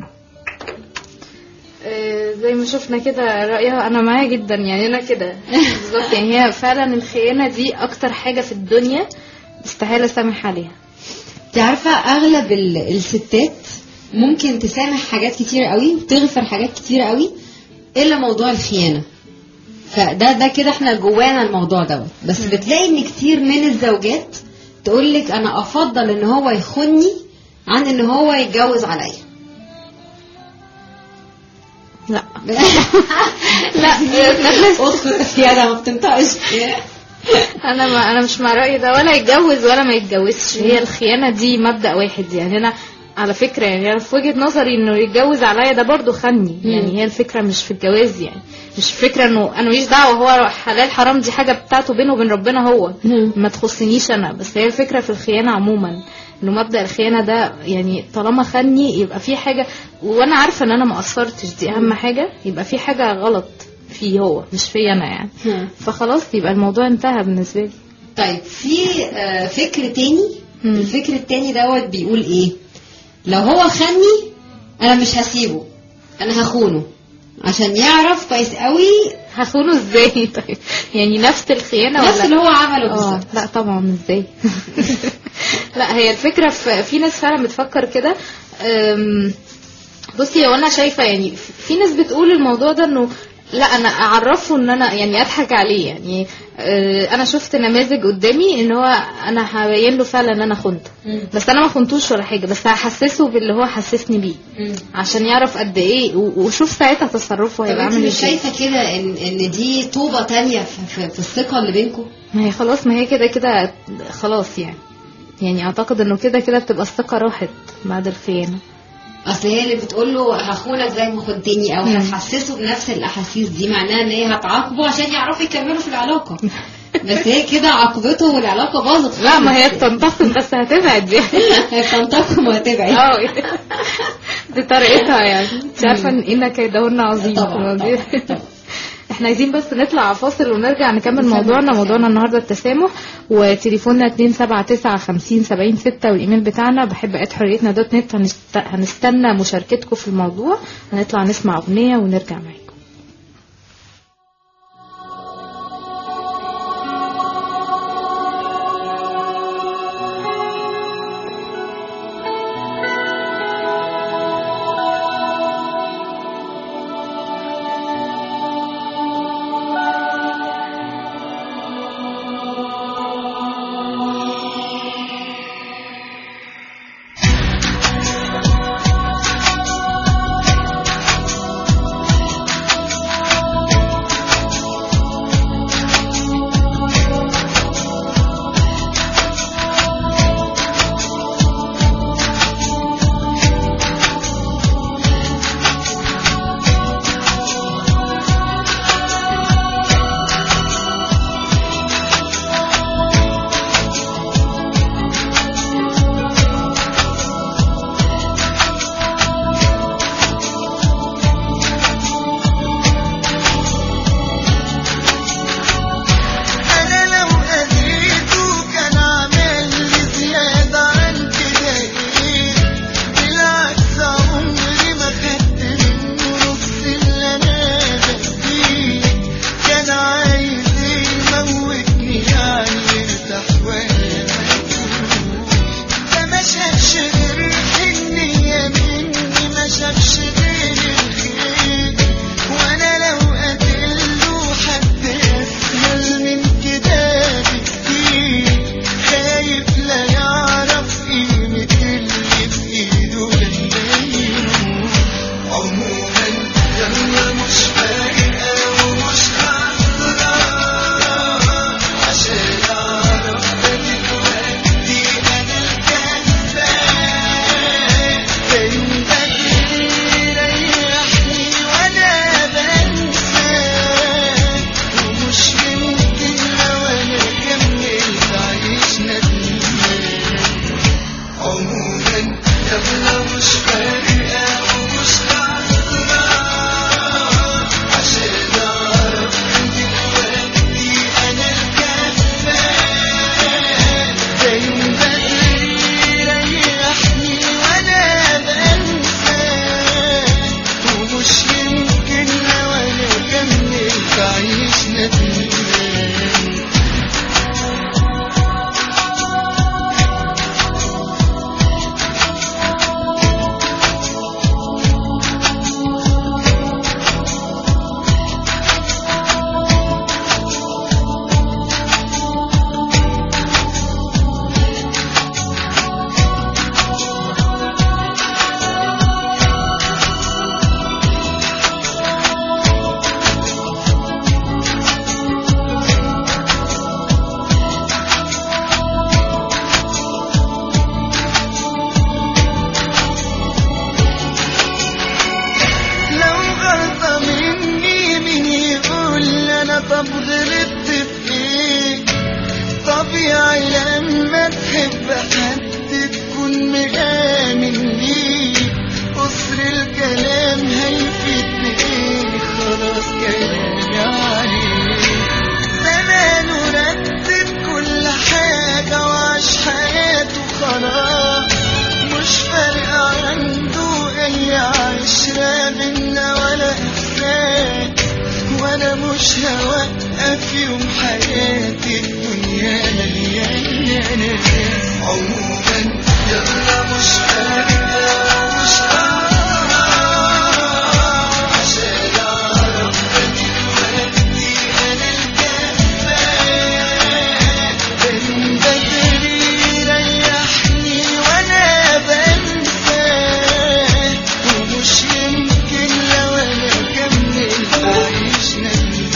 آه، زي ما شفنا كده رأيها أنا معايا جدا يعني أنا كده بالظبط يعني هي فعلا الخيانة دي أكتر حاجة في الدنيا استحالة أسامح عليها انت عارفة اغلب ال- الستات ممكن تسامح حاجات كتير قوي وتغفر حاجات كتير قوي الا موضوع الخيانة فده ده كده احنا جوانا الموضوع دوت بس بتلاقي ان كتير من الزوجات تقول لك انا افضل ان هو يخوني عن ان هو يتجوز عليا لا لا نخلص اسكت يا ده ما بتنطقش أنا ما أنا مش مع رأيي ده ولا يتجوز ولا ما يتجوزش هي الخيانة دي مبدأ واحد يعني أنا على فكرة يعني أنا في وجهة نظري إنه يتجوز عليا ده برضه خني يعني هي الفكرة مش في الجواز يعني مش فكرة إنه أنا ماليش دعوة هو حلال حرام دي حاجة بتاعته بينه وبين ربنا هو مم. ما تخصنيش انا بس هي الفكره في الخيانه عموما انه مبدا الخيانه ده يعني طالما خني يبقى في حاجه وانا عارفه ان انا ما قصرتش دي اهم حاجه يبقى في حاجه غلط فيه هو مش فيا انا يعني مم. فخلاص يبقى الموضوع انتهى بالنسبه لي طيب في آه، فكر تاني مم. الفكر التاني دوت بيقول ايه لو هو خني انا مش هسيبه انا هخونه عشان يعرف كويس قوي هخونه ازاي طيب يعني نفس الخيانه نفس ولا اللي هو عمله اه بالظبط لا طبعا ازاي لا هي الفكره في في ناس فعلا بتفكر كده أم، بصي هو انا شايفه يعني في ناس بتقول الموضوع ده انه لا انا اعرفه ان انا يعني اضحك عليه يعني آه، انا شفت نماذج قدامي ان هو انا هبين له فعلا ان انا خنته مم. بس انا ما خنتوش ولا حاجه بس هحسسه باللي هو حسسني بيه مم. عشان يعرف قد ايه و- وشوف ساعتها تصرفه طب هيبقى انت عامل مش ازاي شايفه كده ان ان دي طوبه تانية في, في, في الثقه اللي بينكم ما هي خلاص ما هي كده كده خلاص يعني يعني اعتقد انه كده كده بتبقى الثقه راحت بعد الخيانه اصل هي اللي بتقول له هخونك زي ما خنتني او هتحسسه بنفس الاحاسيس دي معناها ان هي هتعاقبه عشان يعرفوا يكملوا في العلاقه بس هي كده عاقبته والعلاقه باظت لا ما هي بتنتقم بس هتبعد يعني هي بتنتقم وهتبعد اه دي طريقتها يعني انت عارفه ان ان كيدهن عظيم طبعا، طبعا، طبعا. احنا عايزين بس نطلع على فاصل ونرجع نكمل موضوعنا موضوعنا النهارده التسامح وتليفوننا 279 50 70 6 والايميل بتاعنا بحب ات حريتنا دوت نت هنست... هنستنى مشاركتكم في الموضوع هنطلع نسمع اغنيه ونرجع معاكم أنا لو أذيته كان عامل لي زيادة عن كده إيه بالعكس عمري ما خدت منه نص اللي أنا بديه كان عايز يموتني يعني يرتاح ولا ده ما شافش غير الحنية مني ما شافش غير الخير وأنا لو قتله حد أسهل من كده بكتير خايف لا يعرف قيمة اللي في إيده لما عموما يلا مش فارقة ومش خسرة عشان أعرف دلوقتي أنا الكسبان كان بدري يريحني وأنا بنساه ومش يمكن لو أنا كملت أعيش ندمان عموما يلا مش فارقة ومش خسرة عشان أعرف دلوقتي أنا الكسبان كان بدري يريحني وأنا بنساه ومش يمكن لو أنا كملت أعيش ندمان لو غلطة مني مين يقول أنا طب غلطت في إيه طبيعي لما تحب حد تكون مآمن ليه قصر الكلام هيفيد بإيه خلاص كلامي عليه زمانه رتب كل حاجة وعاش حياته خلاص مش فارقة عنده أي عشرة بينا ولا إحساس وأنا مش هوقف يوم حياتي الدنيا مليانة ناس عموما يلا مش فارقة مش فارقة عشان أعرف دلوقتي أنا الكسبان من بدري يريحني وأنا بنساه ومش يمكن لو أنا كملت أعيش ندمان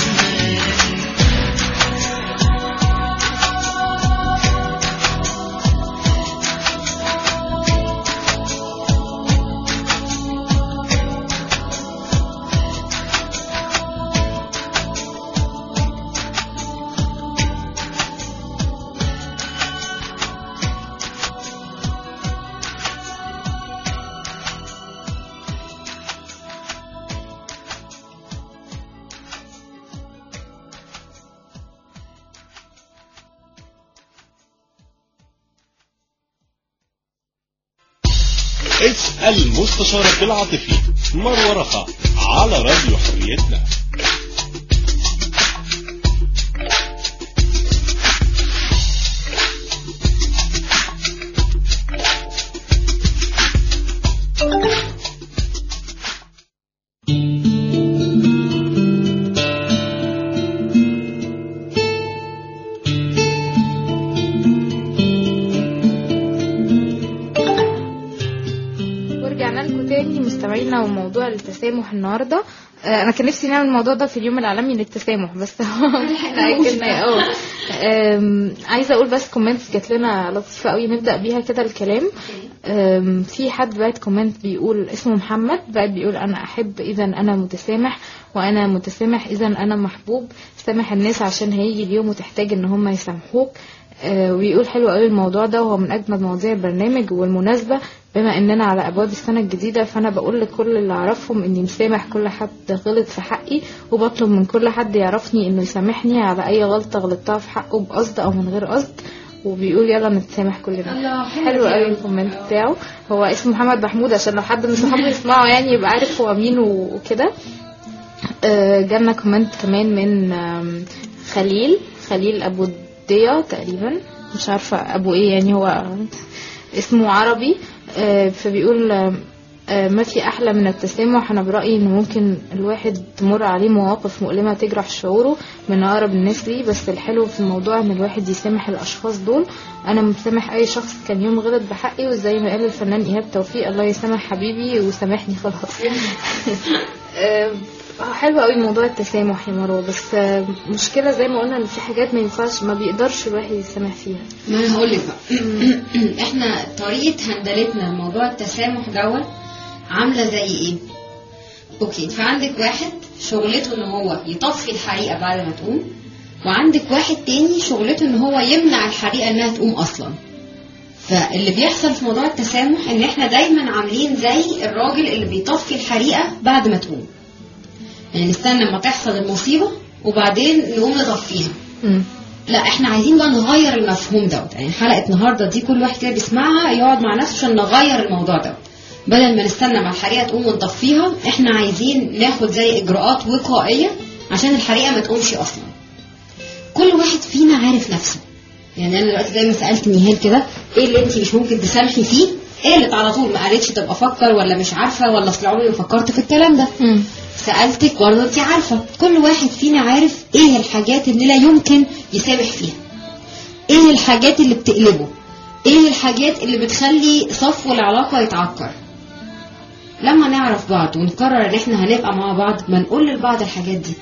اسأل مستشارك العاطفي مروة رخا على راديو حريتنا ورجعنا لكم تاني مستمعينا وموضوع التسامح النهارده آه، انا كان نفسي نعمل الموضوع ده في اليوم العالمي للتسامح بس احنا اجلنا اه آم، عايزه اقول بس كومنت جات لنا لطيفه قوي نبدا بيها كده الكلام آم، في حد بعت كومنت بيقول اسمه محمد بعت بيقول انا احب اذا انا متسامح وانا متسامح اذا انا محبوب سامح الناس عشان هيجي اليوم وتحتاج ان هم يسامحوك آه، ويقول حلو قوي الموضوع ده وهو من اجمد مواضيع البرنامج والمناسبه بما اننا على ابواب السنه الجديده فانا بقول لكل اللي اعرفهم اني مسامح كل حد غلط في حقي وبطلب من كل حد يعرفني انه يسامحني على اي غلطه غلطتها في حقه بقصد او من غير قصد وبيقول يلا نتسامح كلنا الله حلو حلو دي قوي أوي. الكومنت بتاعه هو اسمه محمد محمود عشان لو حد من صحابه يسمعه يعني يبقى عارف هو مين و- وكده آه، جالنا كومنت كمان من آم، خليل خليل ابو الضيا تقريبا مش عارفه ابو ايه يعني هو اسمه عربي آه، فبيقول آم، آه، ما في احلى من التسامح انا برايي ان ممكن الواحد تمر عليه مواقف مؤلمه تجرح شعوره من اقرب الناس ليه بس الحلو في الموضوع ان الواحد يسامح الاشخاص دول انا مسامح اي شخص كان يوم غلط بحقي وزي ما قال الفنان ايهاب توفيق الله يسامح حبيبي وسامحني خلاص آه، حلو قوي موضوع التسامح يا مروه بس آه، مشكله زي ما قلنا ان في حاجات ما ينفعش ما بيقدرش الواحد يسامح فيها ما انا هقول لك بقى احنا طريقه هندلتنا لموضوع التسامح دوت عامله زي ايه اوكي فعندك واحد شغلته ان هو يطفي الحريقه بعد ما تقوم وعندك واحد تاني شغلته ان هو يمنع الحريقه انها تقوم اصلا فاللي بيحصل في موضوع التسامح ان احنا دايما عاملين زي الراجل اللي بيطفي الحريقه بعد ما تقوم يعني نستنى لما تحصل المصيبه وبعدين نقوم نطفيها مم. لا احنا عايزين بقى نغير المفهوم دوت يعني حلقه النهارده دي كل واحد كده بيسمعها يقعد مع نفسه عشان نغير الموضوع دوت بدل ما نستنى ما الحريقه تقوم ونطفيها احنا عايزين ناخد زي اجراءات وقائيه عشان الحريقه ما تقومش اصلا كل واحد فينا عارف نفسه يعني انا دلوقتي زي ما سالت نيهال كده ايه اللي انت مش ممكن تسامحي فيه قالت على طول ما قالتش طب افكر ولا مش عارفه ولا اصل عمري ما فكرت في الكلام ده مم. سألتك برضه انت عارفة كل واحد فينا عارف ايه الحاجات اللي لا يمكن يسامح فيها ايه الحاجات اللي بتقلبه ايه الحاجات اللي بتخلي صفو العلاقة يتعكر لما نعرف بعض ونقرر ان احنا هنبقى مع بعض ما نقول لبعض الحاجات دي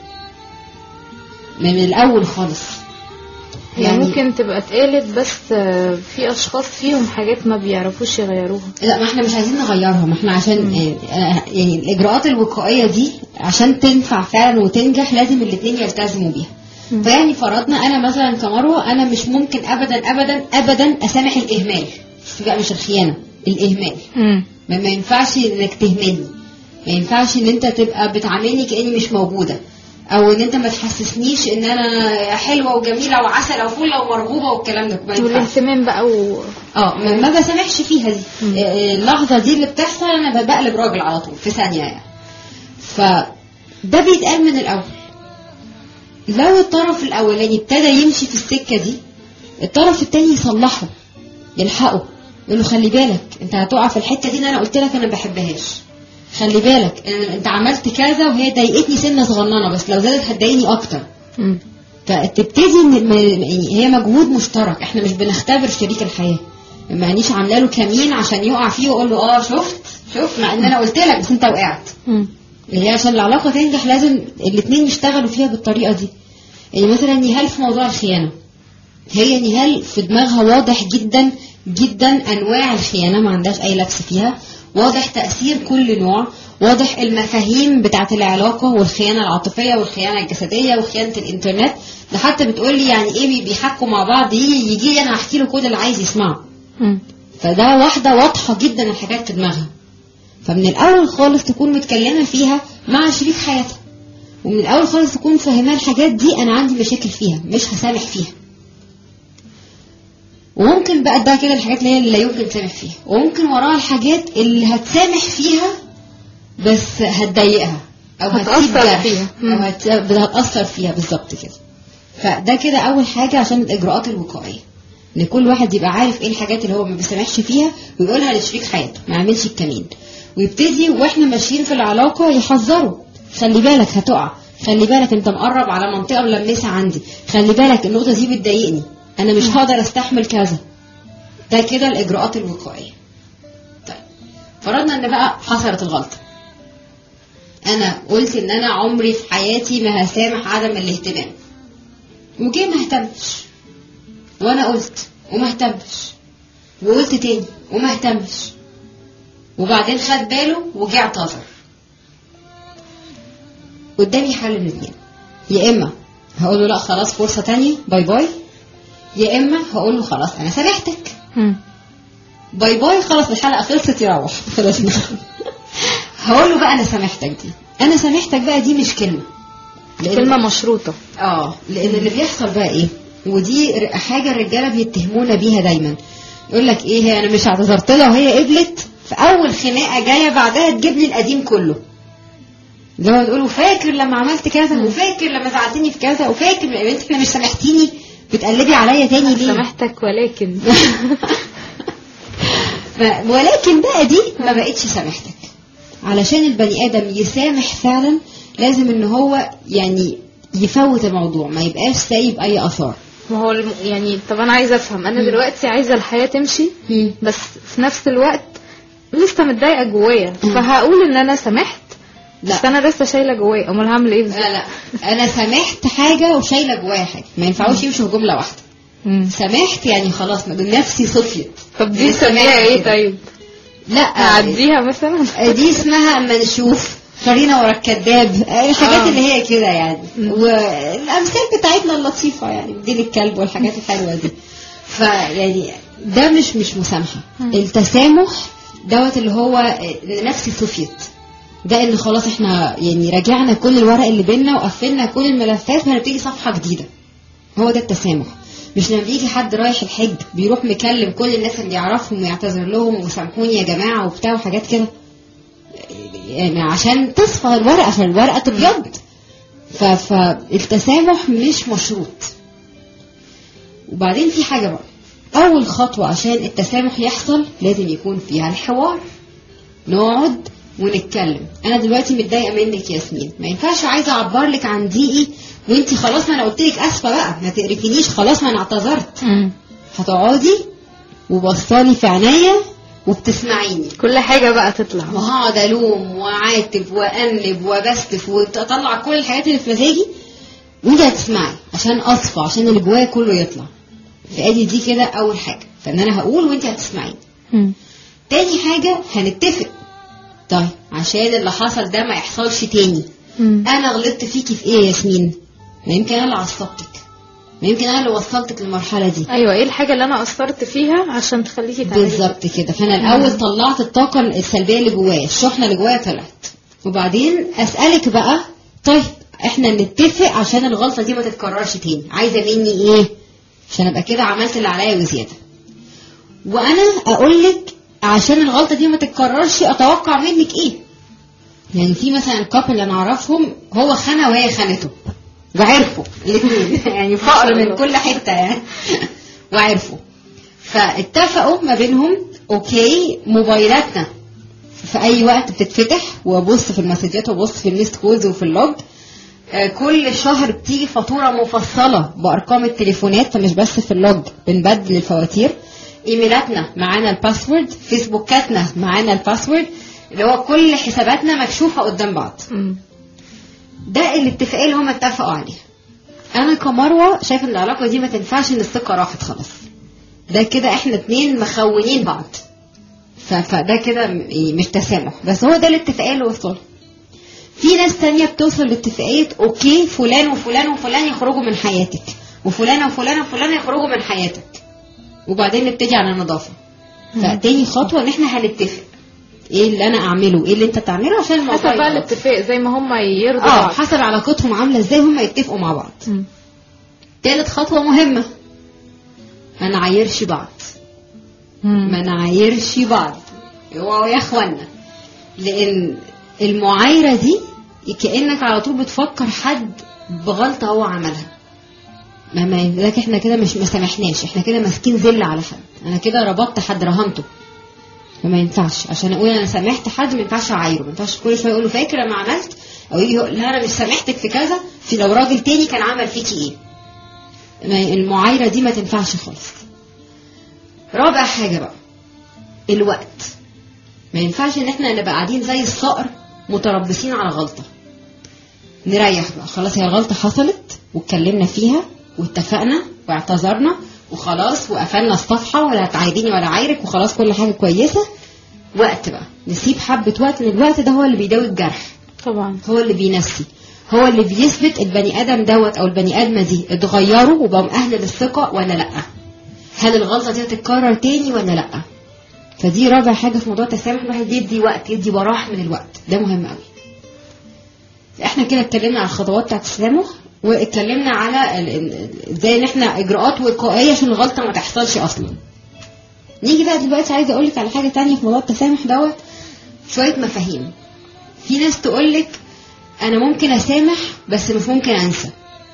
من الاول خالص يعني ممكن تبقى اتقالت بس آه، في اشخاص فيهم حاجات ما بيعرفوش يغيروها لا ما احنا مش عايزين نغيرها ما احنا عشان آه، آه، يعني الاجراءات الوقائيه دي عشان تنفع فعلا وتنجح لازم الاثنين يلتزموا بيها مم. فيعني فرضنا انا مثلا كمروه انا مش ممكن ابدا ابدا ابدا اسامح الاهمال مش بقى مش الخيانه الاهمال مم. ما, ما ينفعش انك تهملني ما ينفعش ان انت تبقى بتعاملني كاني مش موجوده او ان انت ما تحسسنيش ان انا حلوه وجميله وعسل وفله ومرغوبه والكلام ده ما ينفعش والاهتمام بقى و... اه ما ما بسامحش فيها دي مم. آه، آه، اللحظه دي اللي بتحصل انا بقلب راجل على طول في ثانيه يعني فده بيتقال من الاول لو الطرف الاولاني ابتدى يمشي في السكه دي الطرف التاني يصلحه يلحقه يقول له خلي بالك انت هتقع في الحته دي ان انا قلت لك انا ما بحبهاش خلي بالك إن انت عملت كذا وهي ضايقتني سنه صغننه بس لو زادت هتضايقني اكتر مم. فتبتدي ان م- يعني هي مجهود مشترك احنا مش بنختبر شريك الحياه مانيش عامله له كمين عشان يقع فيه واقول له اه شفت شفت مع ان انا قلت لك بس انت وقعت مم. هي عشان العلاقه تنجح لازم الاثنين يشتغلوا فيها بالطريقه دي يعني مثلا نهال في موضوع الخيانه هي نهال في دماغها واضح جدا جدا انواع الخيانه ما عندهاش اي لبس فيها واضح تاثير كل نوع واضح المفاهيم بتاعت العلاقه والخيانه العاطفيه والخيانه الجسديه وخيانه الانترنت ده حتى بتقول لي يعني ايه بي- بيحكوا مع بعض يجي يجي لي انا احكي له كل اللي عايز يسمعه مم. فده واحده واضحه جدا الحاجات في دماغها فمن الاول خالص تكون متكلمه فيها مع شريك حياتها ومن الاول خالص تكون فاهمه الحاجات دي انا عندي مشاكل فيها مش هسامح فيها وممكن بقى ده كده الحاجات اللي هي اللي لا يمكن تسامح فيها وممكن وراها الحاجات اللي هتسامح فيها بس هتضايقها او هتسيب هتأثر جرح، فيها. او مم. هت- هتأثر فيها بالظبط كده فده كده اول حاجة عشان الاجراءات الوقائية ان كل واحد يبقى عارف ايه الحاجات اللي هو ما بيسامحش فيها ويقولها لشريك حياته ما يعملش الكمين ويبتدي واحنا ماشيين في العلاقة يحذروا خلي بالك هتقع خلي بالك انت مقرب على منطقة ملمسة عندي خلي بالك النقطة دي بتضايقني انا مش هقدر استحمل كذا ده كده الاجراءات الوقائية طيب فرضنا ان بقى حصلت الغلطة انا قلت ان انا عمري في حياتي ما هسامح عدم الاهتمام وجه ما اهتمش وانا قلت وما اهتمش وقلت تاني وما اهتمش وبعدين خد باله وجه اعتذر قدامي حل من اتنين يا اما هقول له لا خلاص فرصه تانية باي باي يا اما هقول له خلاص انا سامحتك مم. باي باي خلاص الحلقه خلصت يروح خلصنا هقول له بقى انا سامحتك دي انا سامحتك بقى دي مش كلمه لأن- كلمة مشروطة اه لان اللي بيحصل بقى ايه ودي ر- حاجه الرجاله بيتهمونا بيها دايما يقول لك ايه هي انا مش اعتذرت لها وهي قبلت في اول خناقه جايه بعدها تجيب لي القديم كله زي ما تقولوا فاكر لما عملت كذا وفاكر لما زعلتني في كذا وفاكر يا بنت احنا مش سامحتيني بتقلبي عليا تاني ليه سامحتك ولكن ف... ولكن بقى دي ما بقتش سامحتك علشان البني ادم يسامح فعلا لازم ان هو يعني يفوت الموضوع ما يبقاش سايب اي اثار ما هو الم- يعني طب انا عايزه افهم انا دلوقتي عايزه الحياه تمشي بس في نفس الوقت لسه متضايقه جوايا مم. فهقول ان انا سامحت لا. بس انا لسه شايله جوايا امال هعمل ايه بالظبط لا لا انا سامحت حاجه وشايله جوايا حاجه ما ينفعوش يمشوا في جمله واحده مم. سامحت يعني خلاص ما نفسي صفيت طب دي أنا نسميها سامحت ايه كده. طيب لا اعديها مثلا دي اسمها اما نشوف خلينا ورا الكذاب الحاجات آه. اللي هي كده يعني مم. والامثال بتاعتنا اللطيفه يعني دين الكلب والحاجات الحلوه دي فيعني ده مش مش مسامحه مم. التسامح دوت اللي هو إن نفسي صفيت ده ان خلاص احنا يعني راجعنا كل الورق اللي بينا وقفلنا كل الملفات وهنبتدي صفحه جديده هو ده التسامح مش لما بيجي حد رايح الحج بيروح مكلم كل الناس اللي يعرفهم ويعتذر لهم وسامحوني يا جماعه وبتاع وحاجات كده يعني عشان تصفى الورقه عشان الورقه تبيض ف- فالتسامح مش مشروط وبعدين في حاجه بقى اول خطوه عشان التسامح يحصل لازم يكون فيها الحوار نقعد ونتكلم انا دلوقتي متضايقه منك يا ياسمين ما ينفعش عايزه اعبر لك عن ضيقي وانت خلاص ما انا قلت لك اسفه بقى ما تقرفنيش خلاص ما انا اعتذرت مم. هتقعدي وبصالي في عينيا وبتسمعيني كل حاجه بقى تطلع وهقعد الوم واعاتب وانب وبستف واطلع كل الحاجات اللي في مزاجي وانت هتسمعي عشان اصفى عشان اللي جوايا كله يطلع فادي دي كده اول حاجه فان انا هقول وانت هتسمعيني مم. تاني حاجه هنتفق طيب عشان اللي حصل ده ما يحصلش تاني مم. انا غلطت فيكي في ايه يا ياسمين ما يمكن انا اللي عصبتك ما يمكن انا اللي وصلتك للمرحله دي ايوه ايه الحاجه اللي انا قصرت فيها عشان تخليكي تعملي بالظبط كده فانا الاول طلعت الطاقه السلبيه اللي جوايا الشحنه اللي جوايا طلعت وبعدين اسالك بقى طيب احنا نتفق عشان الغلطه دي ما تتكررش تاني عايزه مني ايه عشان ابقى كده عملت اللي عليا وزياده وانا اقول لك عشان الغلطه دي ما تتكررش اتوقع منك ايه يعني في مثلا كابل انا اعرفهم هو خانه وهي خانته وعرفوا الاثنين يعني فقر من كل حته يعني وعرفوا فاتفقوا ما بينهم اوكي موبايلاتنا في اي وقت بتتفتح وابص في المسجات وابص في الميست كولز وفي اللوج آه، كل شهر بتيجي فاتوره مفصله بارقام التليفونات فمش بس في اللوج بنبدل الفواتير ايميلاتنا معانا الباسورد فيسبوكاتنا معانا الباسورد اللي هو كل حساباتنا مكشوفه قدام بعض مم. ده الاتفاقيه اللي هم اتفقوا عليها انا كمروه شايفه ان العلاقه دي ما تنفعش ان الثقه راحت خلاص ده كده احنا اتنين مخونين بعض ف- فده كده م- يعني مش تسامح بس هو ده الاتفاقيه اللي وصلوا في ناس تانية بتوصل لاتفاقية اوكي فلان وفلان وفلان يخرجوا من حياتك وفلانة وفلانة وفلانة يخرجوا من حياتك وبعدين نبتدي على النظافة فتاني خطوة ان احنا هنتفق ايه اللي انا اعمله ايه اللي انت تعمله عشان الموضوع حسب بقى يبقى الاتفاق زي ما هم يرضوا اه بعض حسب علاقتهم عامله ازاي هم يتفقوا مع بعض مم. تالت خطوه مهمه ما نعايرش بعض مم. ما نعايرش بعض اوعوا يا اخوانا لان المعايره دي كانك على طول بتفكر حد بغلطه هو عملها ما ما لك احنا كده مش ما سامحناش احنا كده ماسكين ذل على حد انا كده ربطت حد رهنته فما ينفعش عشان اقول انا سامحت حد ما ينفعش اعايره ما ينفعش كل شويه اقول له فاكر ما عملت او يجي يقول لا انا مش سامحتك في كذا في لو راجل تاني كان عمل فيكي ايه ما- المعايره دي ما تنفعش خالص رابع حاجه بقى الوقت ما ينفعش ان احنا نبقى قاعدين زي الصقر متربصين على غلطه نريح بقى خلاص هي غلطه حصلت واتكلمنا فيها واتفقنا واعتذرنا وخلاص وقفلنا الصفحه ولا هتعايريني ولا عايرك وخلاص كل حاجه كويسه وقت بقى نسيب حبه وقت لان الوقت ده هو اللي بيداوي الجرح طبعا هو اللي بينسي هو اللي بيثبت البني ادم دوت او البني ادمه دي اتغيروا وبقوا اهل للثقه ولا لا هل الغلطه دي هتتكرر تاني ولا لا فدي رابع حاجه في موضوع التسامح الواحد يدي وقت يدي براح من الوقت ده مهم قوي احنا كده اتكلمنا على الخطوات بتاعت التسامح واتكلمنا على ال- ال- ازاي ان احنا اجراءات وقائيه عشان الغلطه ما تحصلش اصلا نيجي بقى دلوقتي عايزه اقول لك على حاجه تانية في موضوع التسامح دوت شويه مفاهيم في ناس تقول لك انا ممكن اسامح بس مش ممكن انسى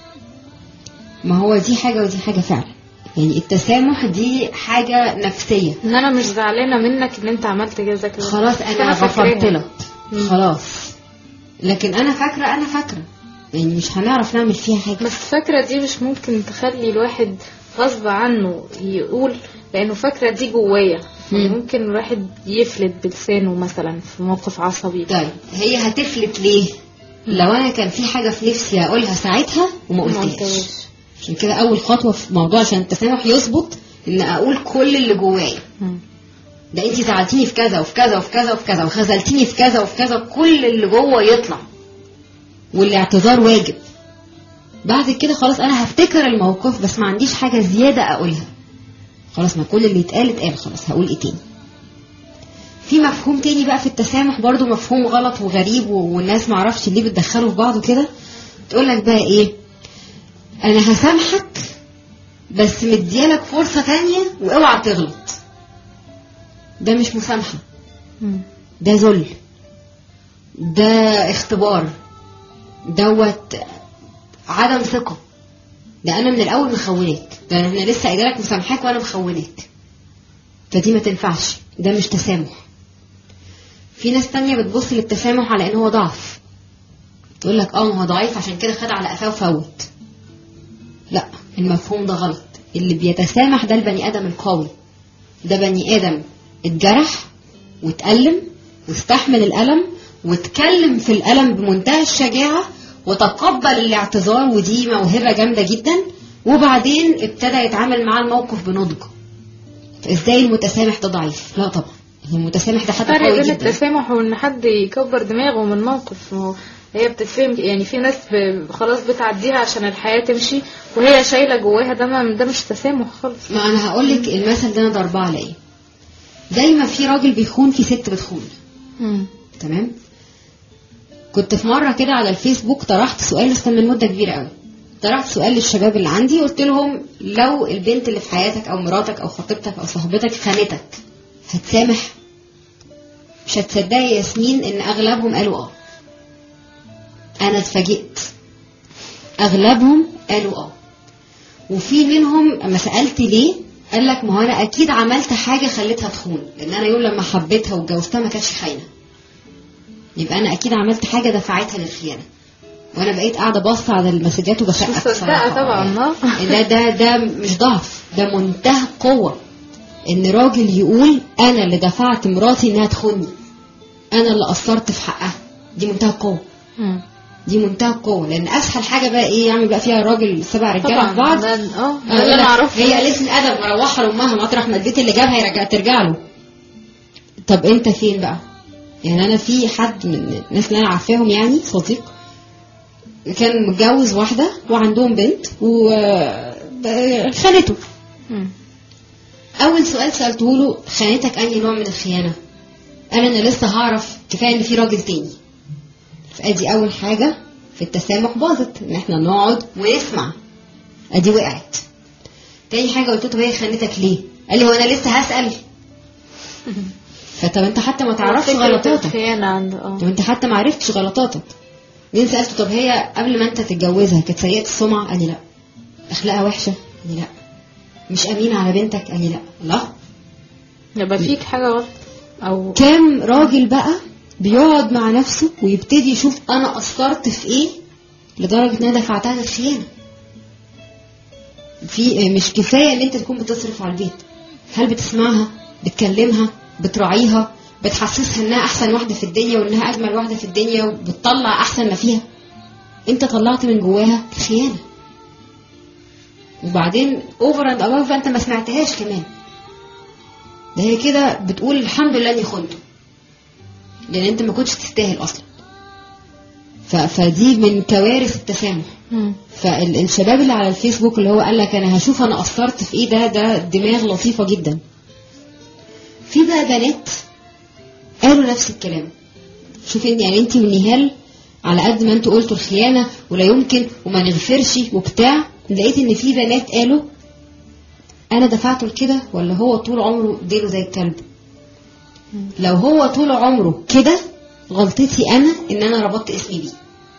ما هو دي حاجه ودي حاجه فعلا يعني التسامح دي حاجه نفسيه ان انا مش زعلانه منك ان انت عملت كذا كذا خلاص بس انا غفرت فاكراها. لك خلاص لكن انا فاكره انا فاكره يعني مش هنعرف نعمل فيها حاجه بس فاكرة دي مش ممكن تخلي الواحد غصب عنه يقول لأنه فاكرة دي جوايا مم. ممكن الواحد يفلت بلسانه مثلا في موقف عصبي طيب هي هتفلت ليه لو انا كان في حاجه في نفسي اقولها ساعتها وما ما قلتهاش قلتهاش. عشان كده اول خطوه في موضوع عشان التسامح يظبط ان اقول كل اللي جوايا مم. ده انت زعلتيني في كذا وفي كذا وفي كذا وفي كذا وخذلتيني في كذا وفي كذا كل اللي جوه يطلع والاعتذار واجب بعد كده خلاص انا هفتكر الموقف بس ما عنديش حاجه زياده اقولها خلاص ما كل اللي اتقال اتقال خلاص هقول ايه تاني في مفهوم تاني بقى في التسامح برضو مفهوم غلط وغريب و- والناس معرفش ليه بتدخله في بعضه كده تقول لك بقى ايه انا هسامحك بس مديالك فرصه تانية واوعى تغلط ده مش مسامحه مم. ده ذل ده اختبار دوت عدم ثقة ده أنا من الأول مخونك ده أنا لسه قايله لك مسامحاك وأنا مخونك فدي ما تنفعش ده مش تسامح في ناس تانية بتبص للتسامح على إن هو ضعف تقول لك اه ما هو ضعيف عشان كده خد على قفاه وفوت لا المفهوم ده غلط اللي بيتسامح ده البني آدم القوي ده بني آدم اتجرح واتألم واستحمل الألم واتكلم في الألم بمنتهى الشجاعة وتقبل الاعتذار ودي موهبة جامدة جدا وبعدين ابتدى يتعامل مع الموقف بنضج ازاي المتسامح ده ضعيف لا طبعا المتسامح ده حد فرق قوي بين جدا التسامح وان حد يكبر دماغه من موقف ما هو هي بتتفهم يعني في ناس ب- خلاص بتعديها عشان الحياة تمشي وهي شايلة جواها ده ما ده مش تسامح خالص ما انا هقول لك المثل ده انا ضرباه على ايه زي ما في راجل بيخون في ست بتخون مم. تمام كنت في مره كده على الفيسبوك طرحت سؤال بس كان من مده كبيره قوي طرحت سؤال للشباب اللي عندي قلت لهم لو البنت اللي في حياتك او مراتك او خطيبتك او صاحبتك خانتك هتسامح مش هتصدقي يا ياسمين ان اغلبهم قالوا اه انا اتفاجئت اغلبهم قالوا اه وفي منهم اما سالت ليه قال لك ما هو انا اكيد عملت حاجه خلتها تخون لان انا يوم لما حبيتها واتجوزتها ما كانتش خاينه يبقى انا اكيد عملت حاجه دفعتها للخيانه وانا بقيت قاعده باصه على المسجات وبسقف مصدقة بصراحة. طبعا اه ده ده ده مش ضعف ده منتهى قوه ان راجل يقول انا اللي دفعت مراتي انها تخوني انا اللي قصرت في حقها دي منتهى القوه مم. دي منتهى القوه لان اسهل حاجه بقى ايه يعمل بقى فيها راجل سبع رجاله طبعا في بعض ده اه أنا ده اللي أقول انا لك اعرفه هي قالت لي الادب مروحه لامها مطرح ما البيت اللي جابها يرجع ترجع له طب انت فين بقى يعني انا في حد من الناس اللي انا عارفاهم يعني صديق كان متجوز واحده وعندهم بنت وخانته مم. اول سؤال سالته له خانتك انهي نوع من الخيانه قال انا لسه هعرف كفايه ان في راجل تاني فادي اول حاجه في التسامح باظت ان احنا نقعد ونسمع ادي وقعت تاني حاجه قلت له طب هي خانتك ليه قال لي هو انا لسه هسال فطب انت حتى ما تعرفش فكرة غلطاتك الخيانة عنده اه طب انت حتى ما عرفتش غلطاتك جيت سالته طب هي قبل ما انت تتجوزها كانت سيئه السمعه قال لي لا اخلاقها وحشه قال لي لا مش امينه على بنتك قال لي لا لا يبقى فيك حاجة غلط او كام راجل بقى بيقعد مع نفسه ويبتدي يشوف انا قصرت في ايه لدرجه ان انا دفعتها للخيانه في مش كفايه ان انت تكون بتصرف على البيت هل بتسمعها بتكلمها بتراعيها بتحسسها انها احسن واحده في الدنيا وانها اجمل واحده في الدنيا وبتطلع احسن ما فيها انت طلعت من جواها خيانه وبعدين اوفر اند اباف انت ما سمعتهاش كمان ده هي كده بتقول الحمد لله اني خنته لان انت ما كنتش تستاهل اصلا ف... فدي من كوارث التسامح مم. فالشباب اللي على الفيسبوك اللي هو قال لك انا هشوف انا قصرت في ايه ده ده دماغ لطيفه جدا في بقى بنات قالوا نفس الكلام شوفي إن- يعني انت والنهال على قد ما انتوا قلتوا الخيانه ولا يمكن وما نغفرش وبتاع لقيت ان في بنات قالوا انا دفعته لكده ولا هو طول عمره ديله زي الكلب لو هو طول عمره كده غلطتي انا ان انا ربطت اسمي بيه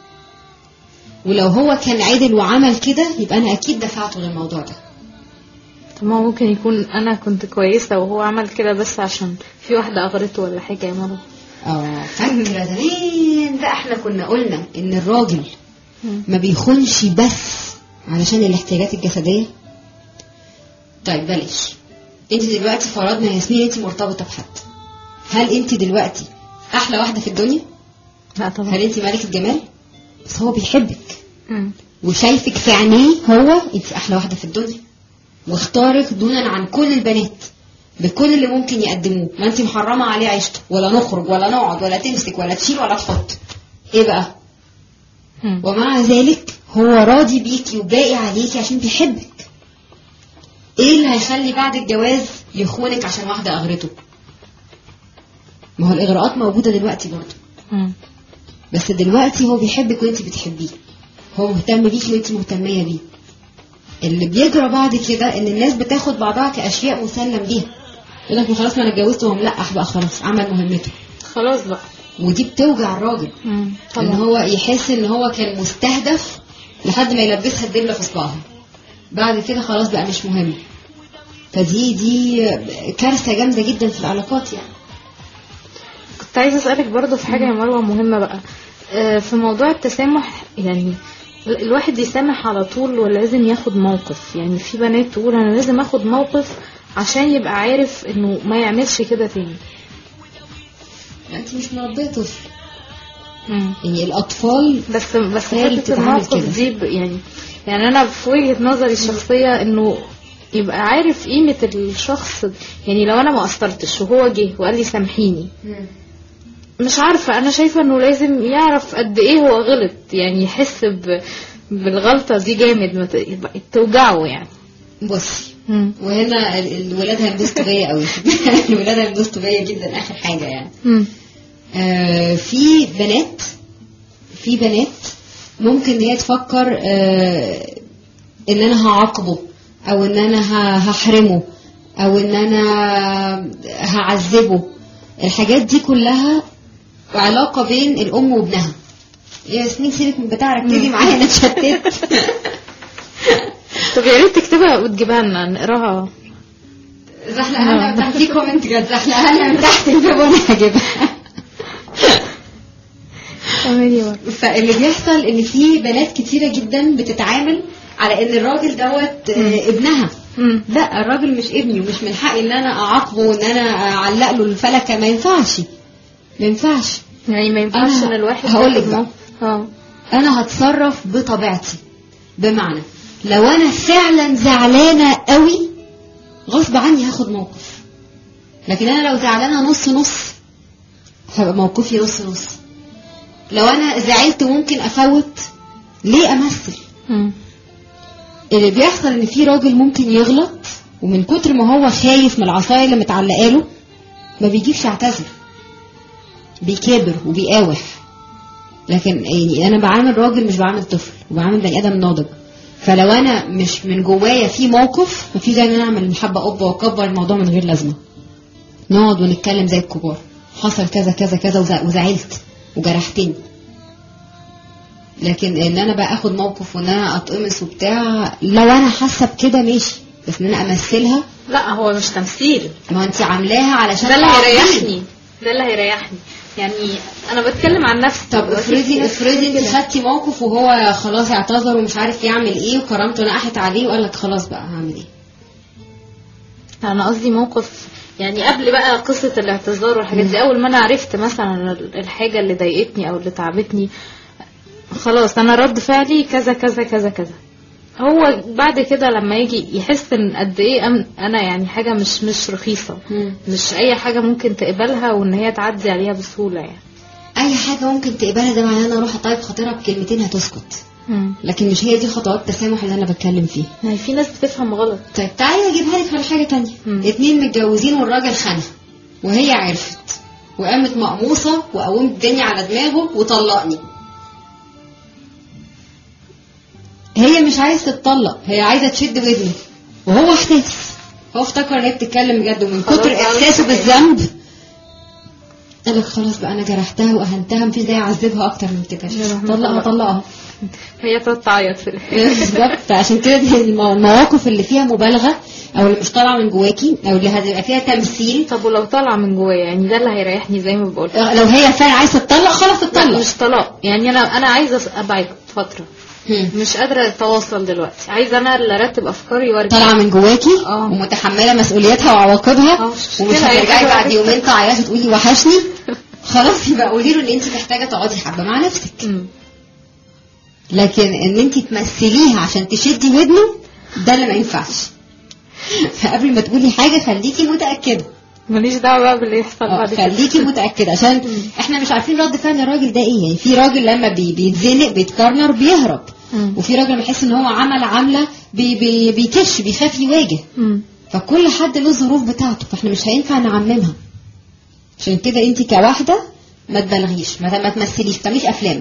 ولو هو كان عادل وعمل كده يبقى انا اكيد دفعته للموضوع ده طب ما هو ممكن يكون انا كنت كويسة وهو عمل كده بس عشان في واحدة اغرته ولا حاجة يا مرة اه فاكره زمان بقى احنا كنا قلنا ان الراجل مم. ما بيخونش بس علشان الاحتياجات الجسديه طيب بلاش انت دلوقتي فرضنا يا ياسمين انت مرتبطه بحد هل انت دلوقتي احلى واحده في الدنيا لا هل طبعا انت ملكه جمال بس هو بيحبك مم. وشايفك في عينيه هو انت احلى واحده في الدنيا واختارك دونا عن كل البنات بكل اللي ممكن يقدموه ما انت محرمه عليه عيشته ولا نخرج ولا نقعد ولا تمسك ولا تشيل ولا تحط ايه بقى مم. ومع ذلك هو راضي بيكي وباقي عليكي عشان بيحبك ايه اللي هيخلي بعد الجواز يخونك عشان واحده اغرته ما هو الاغراءات موجوده دلوقتي برضه مم. بس دلوقتي هو بيحبك وانت بتحبيه هو مهتم بيكي وانت مهتميه بيه اللي بيجرى بعد كده ان الناس بتاخد بعضها كاشياء مسلم بيها يقول لك ما خلاص ما انا اتجوزت وهو ملقح بقى خلاص عمل مهمته خلاص بقى ودي بتوجع الراجل مم. ان طبعا هو يحس ان هو كان مستهدف لحد ما يلبسها الدبله في صباعها بعد كده خلاص بقى مش مهم فدي دي كارثه جامده جدا في العلاقات يعني كنت عايزة أسألك برضو في حاجة يا مروة مهمة بقى آه، في موضوع التسامح يعني ال- الواحد يسامح على طول ولا لازم ياخد موقف يعني في بنات تقول أنا لازم أخد موقف عشان يبقى عارف إنه ما يعملش كده تاني انت مش مربيه طفل مم. يعني الاطفال بس بس هي اللي حتة بتتعامل الموقف كده. دي ب- يعني يعني أنا في وجهة نظري الشخصية إنه يبقى عارف قيمة الشخص يعني لو أنا ما قصرتش وهو جه وقال لي سامحيني مش عارفة أنا شايفة إنه لازم يعرف قد إيه هو غلط يعني يحس ب... بالغلطة دي جامد ما ت- يبقى- توجعه يعني بصي مم. وهنا ال- الولاد هينبسطوا بيا قوي الولاد هينبسطوا بيا جدا اخر حاجه يعني مم. آه في بنات في بنات ممكن ان هي تفكر آه ان انا هعاقبه او ان انا ه- هحرمه او ان انا هعذبه الحاجات دي كلها علاقه بين الام وابنها يا ياسمين سيبك من بتاع ركزي معايا انا اتشتت طب يا ريت تكتبها وتجيبها لنا نقراها زحلقها لنا تحت في كومنت جت زحلقها لنا من تحت الباب وانا هجيبها اعملي ورا فاللي بيحصل ان في بنات كتيره جدا بتتعامل على ان الراجل دوت آه، ابنها مم. لا الراجل مش ابني ومش من حقي ان انا اعاقبه وان انا اعلق له الفلكه ما ينفعش ما ينفعش يعني ما ينفعش أنا ان الواحد هقولك ياخد بقى. موقف. اه انا هتصرف بطبيعتي بمعنى لو انا فعلا زعلانه قوي غصب عني هاخد موقف لكن انا لو زعلانه نص نص هيبقى موقفي نص نص لو انا زعلت ممكن افوت ليه امثل مم. اللي بيحصل ان في راجل ممكن يغلط ومن كتر ما هو خايف من العصايه اللي متعلقه له ما بيجيبش يعتذر بيكابر وبيقاوح لكن يعني انا بعامل راجل مش بعامل طفل وبعامل بني ادم ناضج فلو انا مش من جوايا في موقف مفيش زي ان انا اعمل محبه قبه واكبر الموضوع من غير لازمه نقعد ونتكلم زي الكبار حصل كذا كذا كذا وزع- وزعلت وجرحتني لكن ان انا بقى اخد موقف وان انا اتقمص وبتاع لو انا حاسه بكده ماشي بس ان انا امثلها لا هو مش تمثيل ما انت عاملاها علشان ده اللي تعرفيني. هيريحني ده اللي هيريحني يعني انا بتكلم عن نفسي طب دلوقتي افرضي في ناس افرضي كتير انت كده. خدتي موقف وهو خلاص اعتذر ومش عارف يعمل ايه وكرامته نقحت عليه وقال لك خلاص بقى هعمل ايه انا قصدي موقف يعني قبل بقى قصة الاعتذار والحاجات دي اول ما انا عرفت مثلا الحاجة اللي ضايقتني او اللي تعبتني خلاص انا رد فعلي كذا كذا كذا كذا هو بعد كده لما يجي يحس ان قد ايه أم- انا يعني حاجة مش مش رخيصة مش اي حاجة ممكن تقبلها وان هي تعدي عليها بسهولة يعني اي حاجه ممكن تقبلها ده معناه ان انا اروح اطيب خاطرها بكلمتين هتسكت لكن مش هي دي خطوات التسامح اللي انا بتكلم فيها يعني في ناس بتفهم غلط طيب تعالي اجيبها لك على حاجه تانية مم. اتنين متجوزين والراجل خانها وهي عرفت وقامت مقموصه وقومت الدنيا على دماغه وطلقني هي مش عايزه تتطلق هي عايزه تشد ودنه وهو احساس هو افتكر ان هي بتتكلم بجد ومن خلاص كتر بقى احساسه خلاص. بالذنب قال لك خلاص بقى انا جرحتها واهنتها مفيش داعي اعذبها اكتر من كده يا رحمة طلقها الله. طلقها هي تقعد تعيط في الاخر بالظبط عشان كده دي المو- المواقف اللي فيها مبالغه او اللي مش طالعه من جواكي او اللي هتبقى فيها تمثيل طب ولو طالعه من جوايا يعني ده اللي هيريحني زي ما بقول لو هي فعلا عايزه تطلق خلاص لا تطلق مش طلاق يعني انا انا عايزه ابعد فتره هم. مش قادره اتواصل دلوقتي عايزه انا اللي ارتب افكاري وارجع طالعه من جواكي اه. ومتحمله مسؤوليتها وعواقبها اه، مش ومش مشكلة، هترجعي هي بعد حاجة يومين تعيطي تقولي وحشني خلاص يبقى قولي له ان انت محتاجه تقعدي حبه مع نفسك مم. لكن ان انت تمثليها عشان تشدي ودنه ده اللي ما ينفعش فقبل ما تقولي حاجه خليكي متاكده ماليش دعوه بقى باللي يحصل اه بعد كده خليكي متاكده عشان احنا مش عارفين رد فعل الراجل ده ايه يعني في راجل لما بي بيتزنق بيتكرنر بيهرب مم. وفي راجل لما يحس ان هو عمل عمله بي بي بيكش بيخاف يواجه مم. فكل حد له الظروف بتاعته فاحنا مش هينفع نعممها عشان كده انت كواحده ما تبالغيش ما ما تمثليش ما تعمليش افلام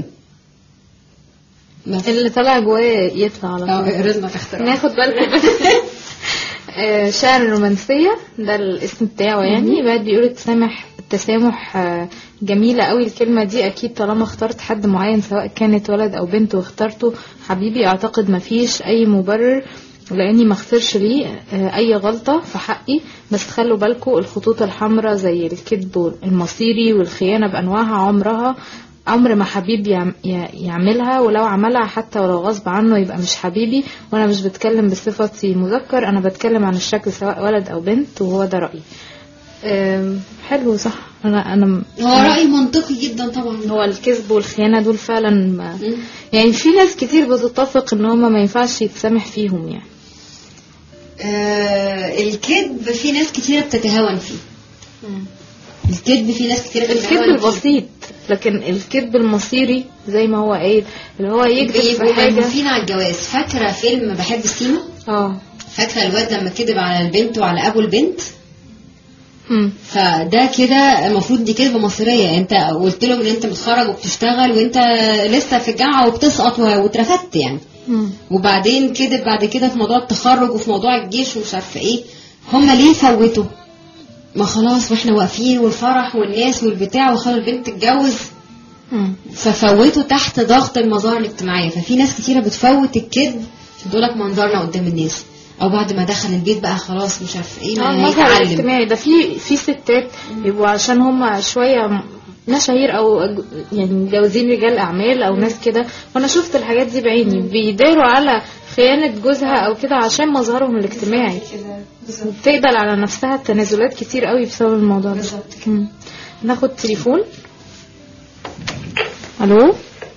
ما اللي طالع جوايا يطلع على طول اه رزمه اختراع ناخد بالكم آه، شعر الرومانسية ده الاسم بتاعه يعني بعد بيقول التسامح التسامح آه، جميلة قوي الكلمة دي أكيد طالما اخترت حد معين سواء كانت ولد أو بنت واخترته حبيبي أعتقد مفيش أي مبرر لأني ما اخترش ليه آه، أي غلطة في حقي بس خلوا بالكم الخطوط الحمراء زي الكذب المصيري والخيانة بأنواعها عمرها عمر ما حبيب يعم- ي- يعملها ولو عملها حتى ولو غصب عنه يبقى مش حبيبي وانا مش بتكلم بصفتي مذكر انا بتكلم عن الشكل سواء ولد او بنت وهو ده رأيي أم، حلو صح انا انا م- هو راي منطقي جدا طبعا هو الكذب والخيانة دول فعلا ما مم. يعني في ناس كتير بتتفق ان هما ما ينفعش يتسامح فيهم يعني آه الكذب في ناس كتيره بتتهاون فيه الكذب في ناس كتيره الكذب بتتهاون فيه البسيط لكن الكذب المصيري زي ما هو قايل اللي هو يكذب في بيبقوا حاجة ملهوفين على الجواز فاكره فيلم بحب السيما اه فاكره الواد لما كذب على البنت وعلى ابو البنت مم. فده كده المفروض دي كذبه مصيريه انت قلت لهم ان انت متخرج وبتشتغل وانت لسه في الجامعه وبتسقط و- واترفدت يعني مم. وبعدين كذب بعد كده في موضوع التخرج وفي موضوع الجيش ومش عارفه ايه هم ليه فوتوا ما خلاص واحنا واقفين والفرح والناس والبتاع وخلاص البنت تتجوز مم. ففوتوا تحت ضغط المظاهر الاجتماعيه ففي ناس كتيره بتفوت الكذب عشان تقول لك منظرنا قدام الناس او بعد ما دخل البيت بقى خلاص مش عارفه ايه اه ما المظهر هيتعلم الاجتماعي ده في في ستات بيبقوا عشان هم شويه م- مشاهير او أج- يعني متجوزين رجال اعمال او ناس كده وانا شفت الحاجات دي بعيني بيداروا على خيانه جوزها او كده عشان مظهرهم الاجتماعي بتقبل على نفسها تنازلات كتير قوي بسبب الموضوع ده مم. ناخد تليفون الو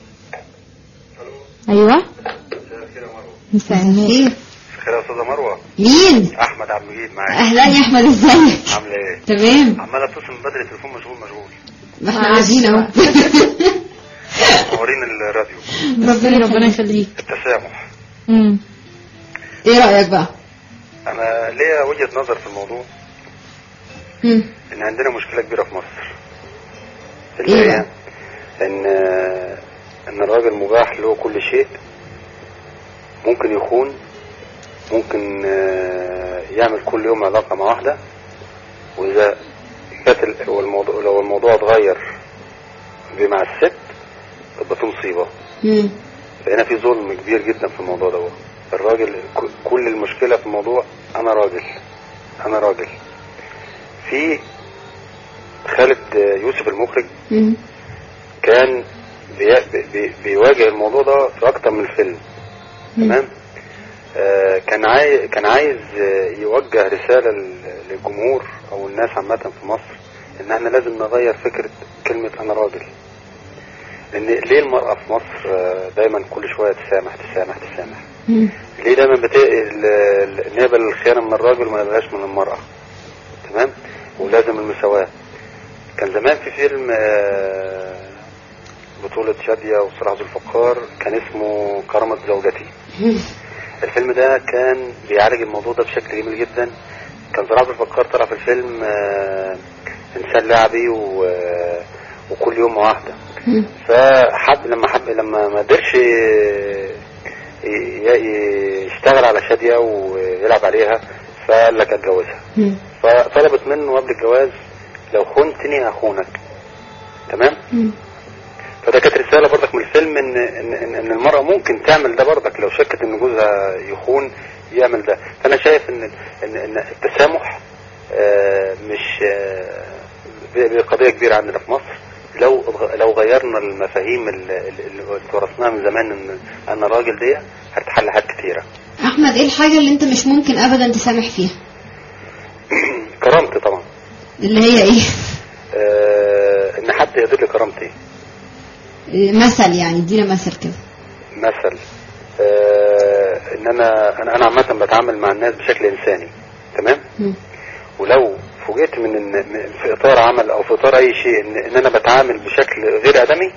ايوه مساء النور خير خير يا استاذه مروه مين احمد عبد المجيد معاك اهلا يا احمد ازيك عامله ايه تمام عمال اتصل من بدري التليفون مشغول مشغول ما احنا معلش قاعدين اهو منورين الراديو ربنا ربنا يخليك يخليك التسامح مم. ايه رايك بقى انا ليا وجهه نظر في الموضوع مم. ان عندنا مشكله كبيره في مصر إيه اللي هي بقى؟ ان ان الراجل مباح له كل شيء ممكن يخون ممكن آه، يعمل كل يوم علاقة مع واحدة وإذا كانت ال- والموضوع لو الموضوع اتغير مع الست تبقى في مصيبة مم. فهنا في ظلم كبير جدا في الموضوع ده الراجل ك- كل المشكلة في الموضوع أنا راجل أنا راجل في خالد يوسف المخرج مم. كان بي بي بيواجه الموضوع ده في أكتر من فيلم تمام آه كان عايز كان عايز آه، يوجه رسالة لل- للجمهور أو الناس عامة في مصر إن احنا لازم نغير فكرة كلمة أنا راجل لأن ليه المرأة في مصر آه، دايما كل شوية تسامح تسامح تسامح مم. ليه دايما بت... ال- ال- نقبل الخيانة من الراجل وما نقبلهاش من المرأة تمام ولازم المساواة كان زمان في فيلم آه، بطولة شادية وصلاح ذو الفقار كان اسمه كرامة زوجتي الفيلم ده كان بيعالج الموضوع ده بشكل جميل جدا كان صلاح ذو الفقار طلع في الفيلم آه، انسان لعبي و... وكل يوم مع واحده مم. فحب لما حب لما ما قدرش ي- ي- يشتغل على شادية ويلعب عليها فقال لك اتجوزها مم. فطلبت منه قبل الجواز لو خنتني هخونك تمام مم. فده كانت رسالة برضك من الفيلم ان ان ان إن المرأة ممكن تعمل ده برضك لو شكت ان جوزها يخون يعمل ده فانا شايف ان ان ان التسامح آه، مش آه، ب- ب- قضية كبيرة عندنا في مصر لو لو غيرنا المفاهيم اللي اللي ورثناها من زمان ان انا راجل دي هتحل حاجات كتيرة احمد ايه الحاجة اللي انت مش ممكن ابدا تسامح فيها كرامتي طبعا اللي هي ايه آه، ان حد يهدر لي كرامتي إيه، مثل يعني ادينا مثل كده مثل آه، ان انا انا انا عامه بتعامل مع الناس بشكل انساني تمام مم. ولو فوجئت من ان من- في اطار عمل او في اطار اي شيء ان, إن انا بتعامل بشكل غير ادمي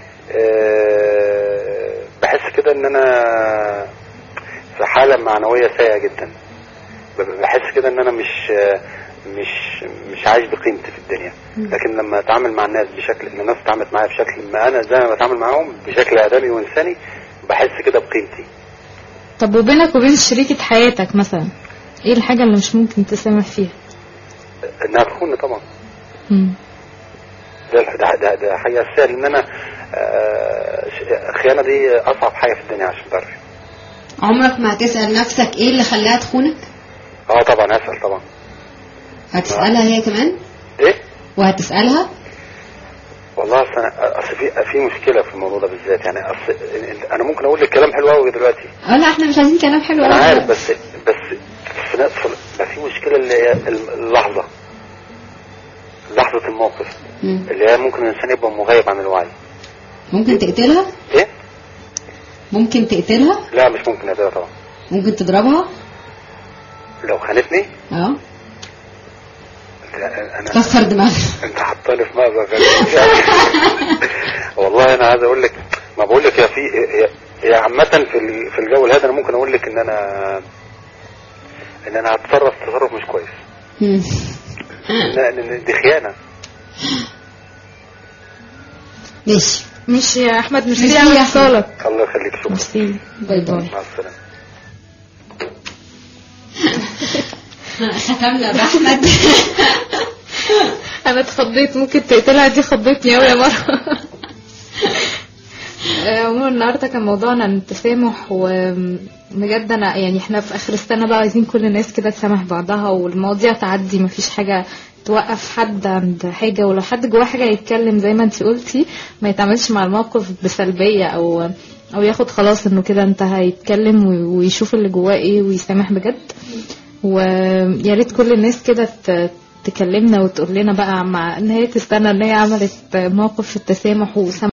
آه، بحس كده ان انا في حاله معنويه سيئه جدا ب- بحس كده ان انا مش مش مش عايش بقيمتي في الدنيا لكن لما اتعامل مع الناس بشكل ان الناس اتعاملت معايا بشكل ما انا زي ما بتعامل معاهم بشكل ادمي وانساني بحس كده بقيمتي طب وبينك وبين شريكة حياتك مثلا ايه الحاجة اللي مش ممكن تسامح فيها انها تخون طبعا مم. ده ده ده, ده حاجه اساسيه لان انا آه، الخيانه دي اصعب حاجه في الدنيا عشان تعرف عمرك ما هتسأل نفسك ايه اللي خلاها تخونك اه طبعا اسال طبعا هتسألها هي كمان ايه وهتسألها والله اصل انا اصل في في مشكله في الموضوع ده بالذات يعني اصل انا ممكن اقول لك كلام حلو قوي دلوقتي اه لا احنا مش عايزين كلام حلو انا أوي. عارف بس بس في نفس ما في مشكله اللي هي اللحظه لحظه الموقف مم. اللي هي ممكن الانسان يبقى مغيب عن الوعي ممكن تقتلها ايه ممكن تقتلها لا مش ممكن اقدرها طبعا ممكن تضربها لو خانتني اه لا، انا كسر دماغها انت حطاني في مأزق غريب يعني والله انا عايز اقول لك ما بقول لك يا في هي- هي عامة في ال- في الجو هذا انا ممكن اقول لك ان انا ان انا هتصرف تصرف مش كويس مم. لا لان دي خيانة ماشي مش يا احمد مش ميرسي على يا أحمد. اتصالك الله يخليك شكرا ميرسي باي باي مع السلامة ختمنا بأحمد انا اتخضيت ممكن تقتلها دي خضتني قوي يا مره آه، عموما النهارده كان موضوعنا عن التسامح وبجد انا يعني احنا في اخر السنه بقى عايزين كل الناس كده تسامح بعضها والمواضيع تعدي مفيش حاجه توقف حد عند حاجه ولو حد جواه حاجه يتكلم زي ما انت قلتي ما يتعاملش مع الموقف بسلبيه او او ياخد خلاص انه كده انتهى يتكلم وي- ويشوف اللي جواه ايه ويسامح بجد ويا ريت كل الناس كده ت- تكلمنا وتقول لنا بقى مع ان هي تستنى ان هي عملت موقف في التسامح وسامح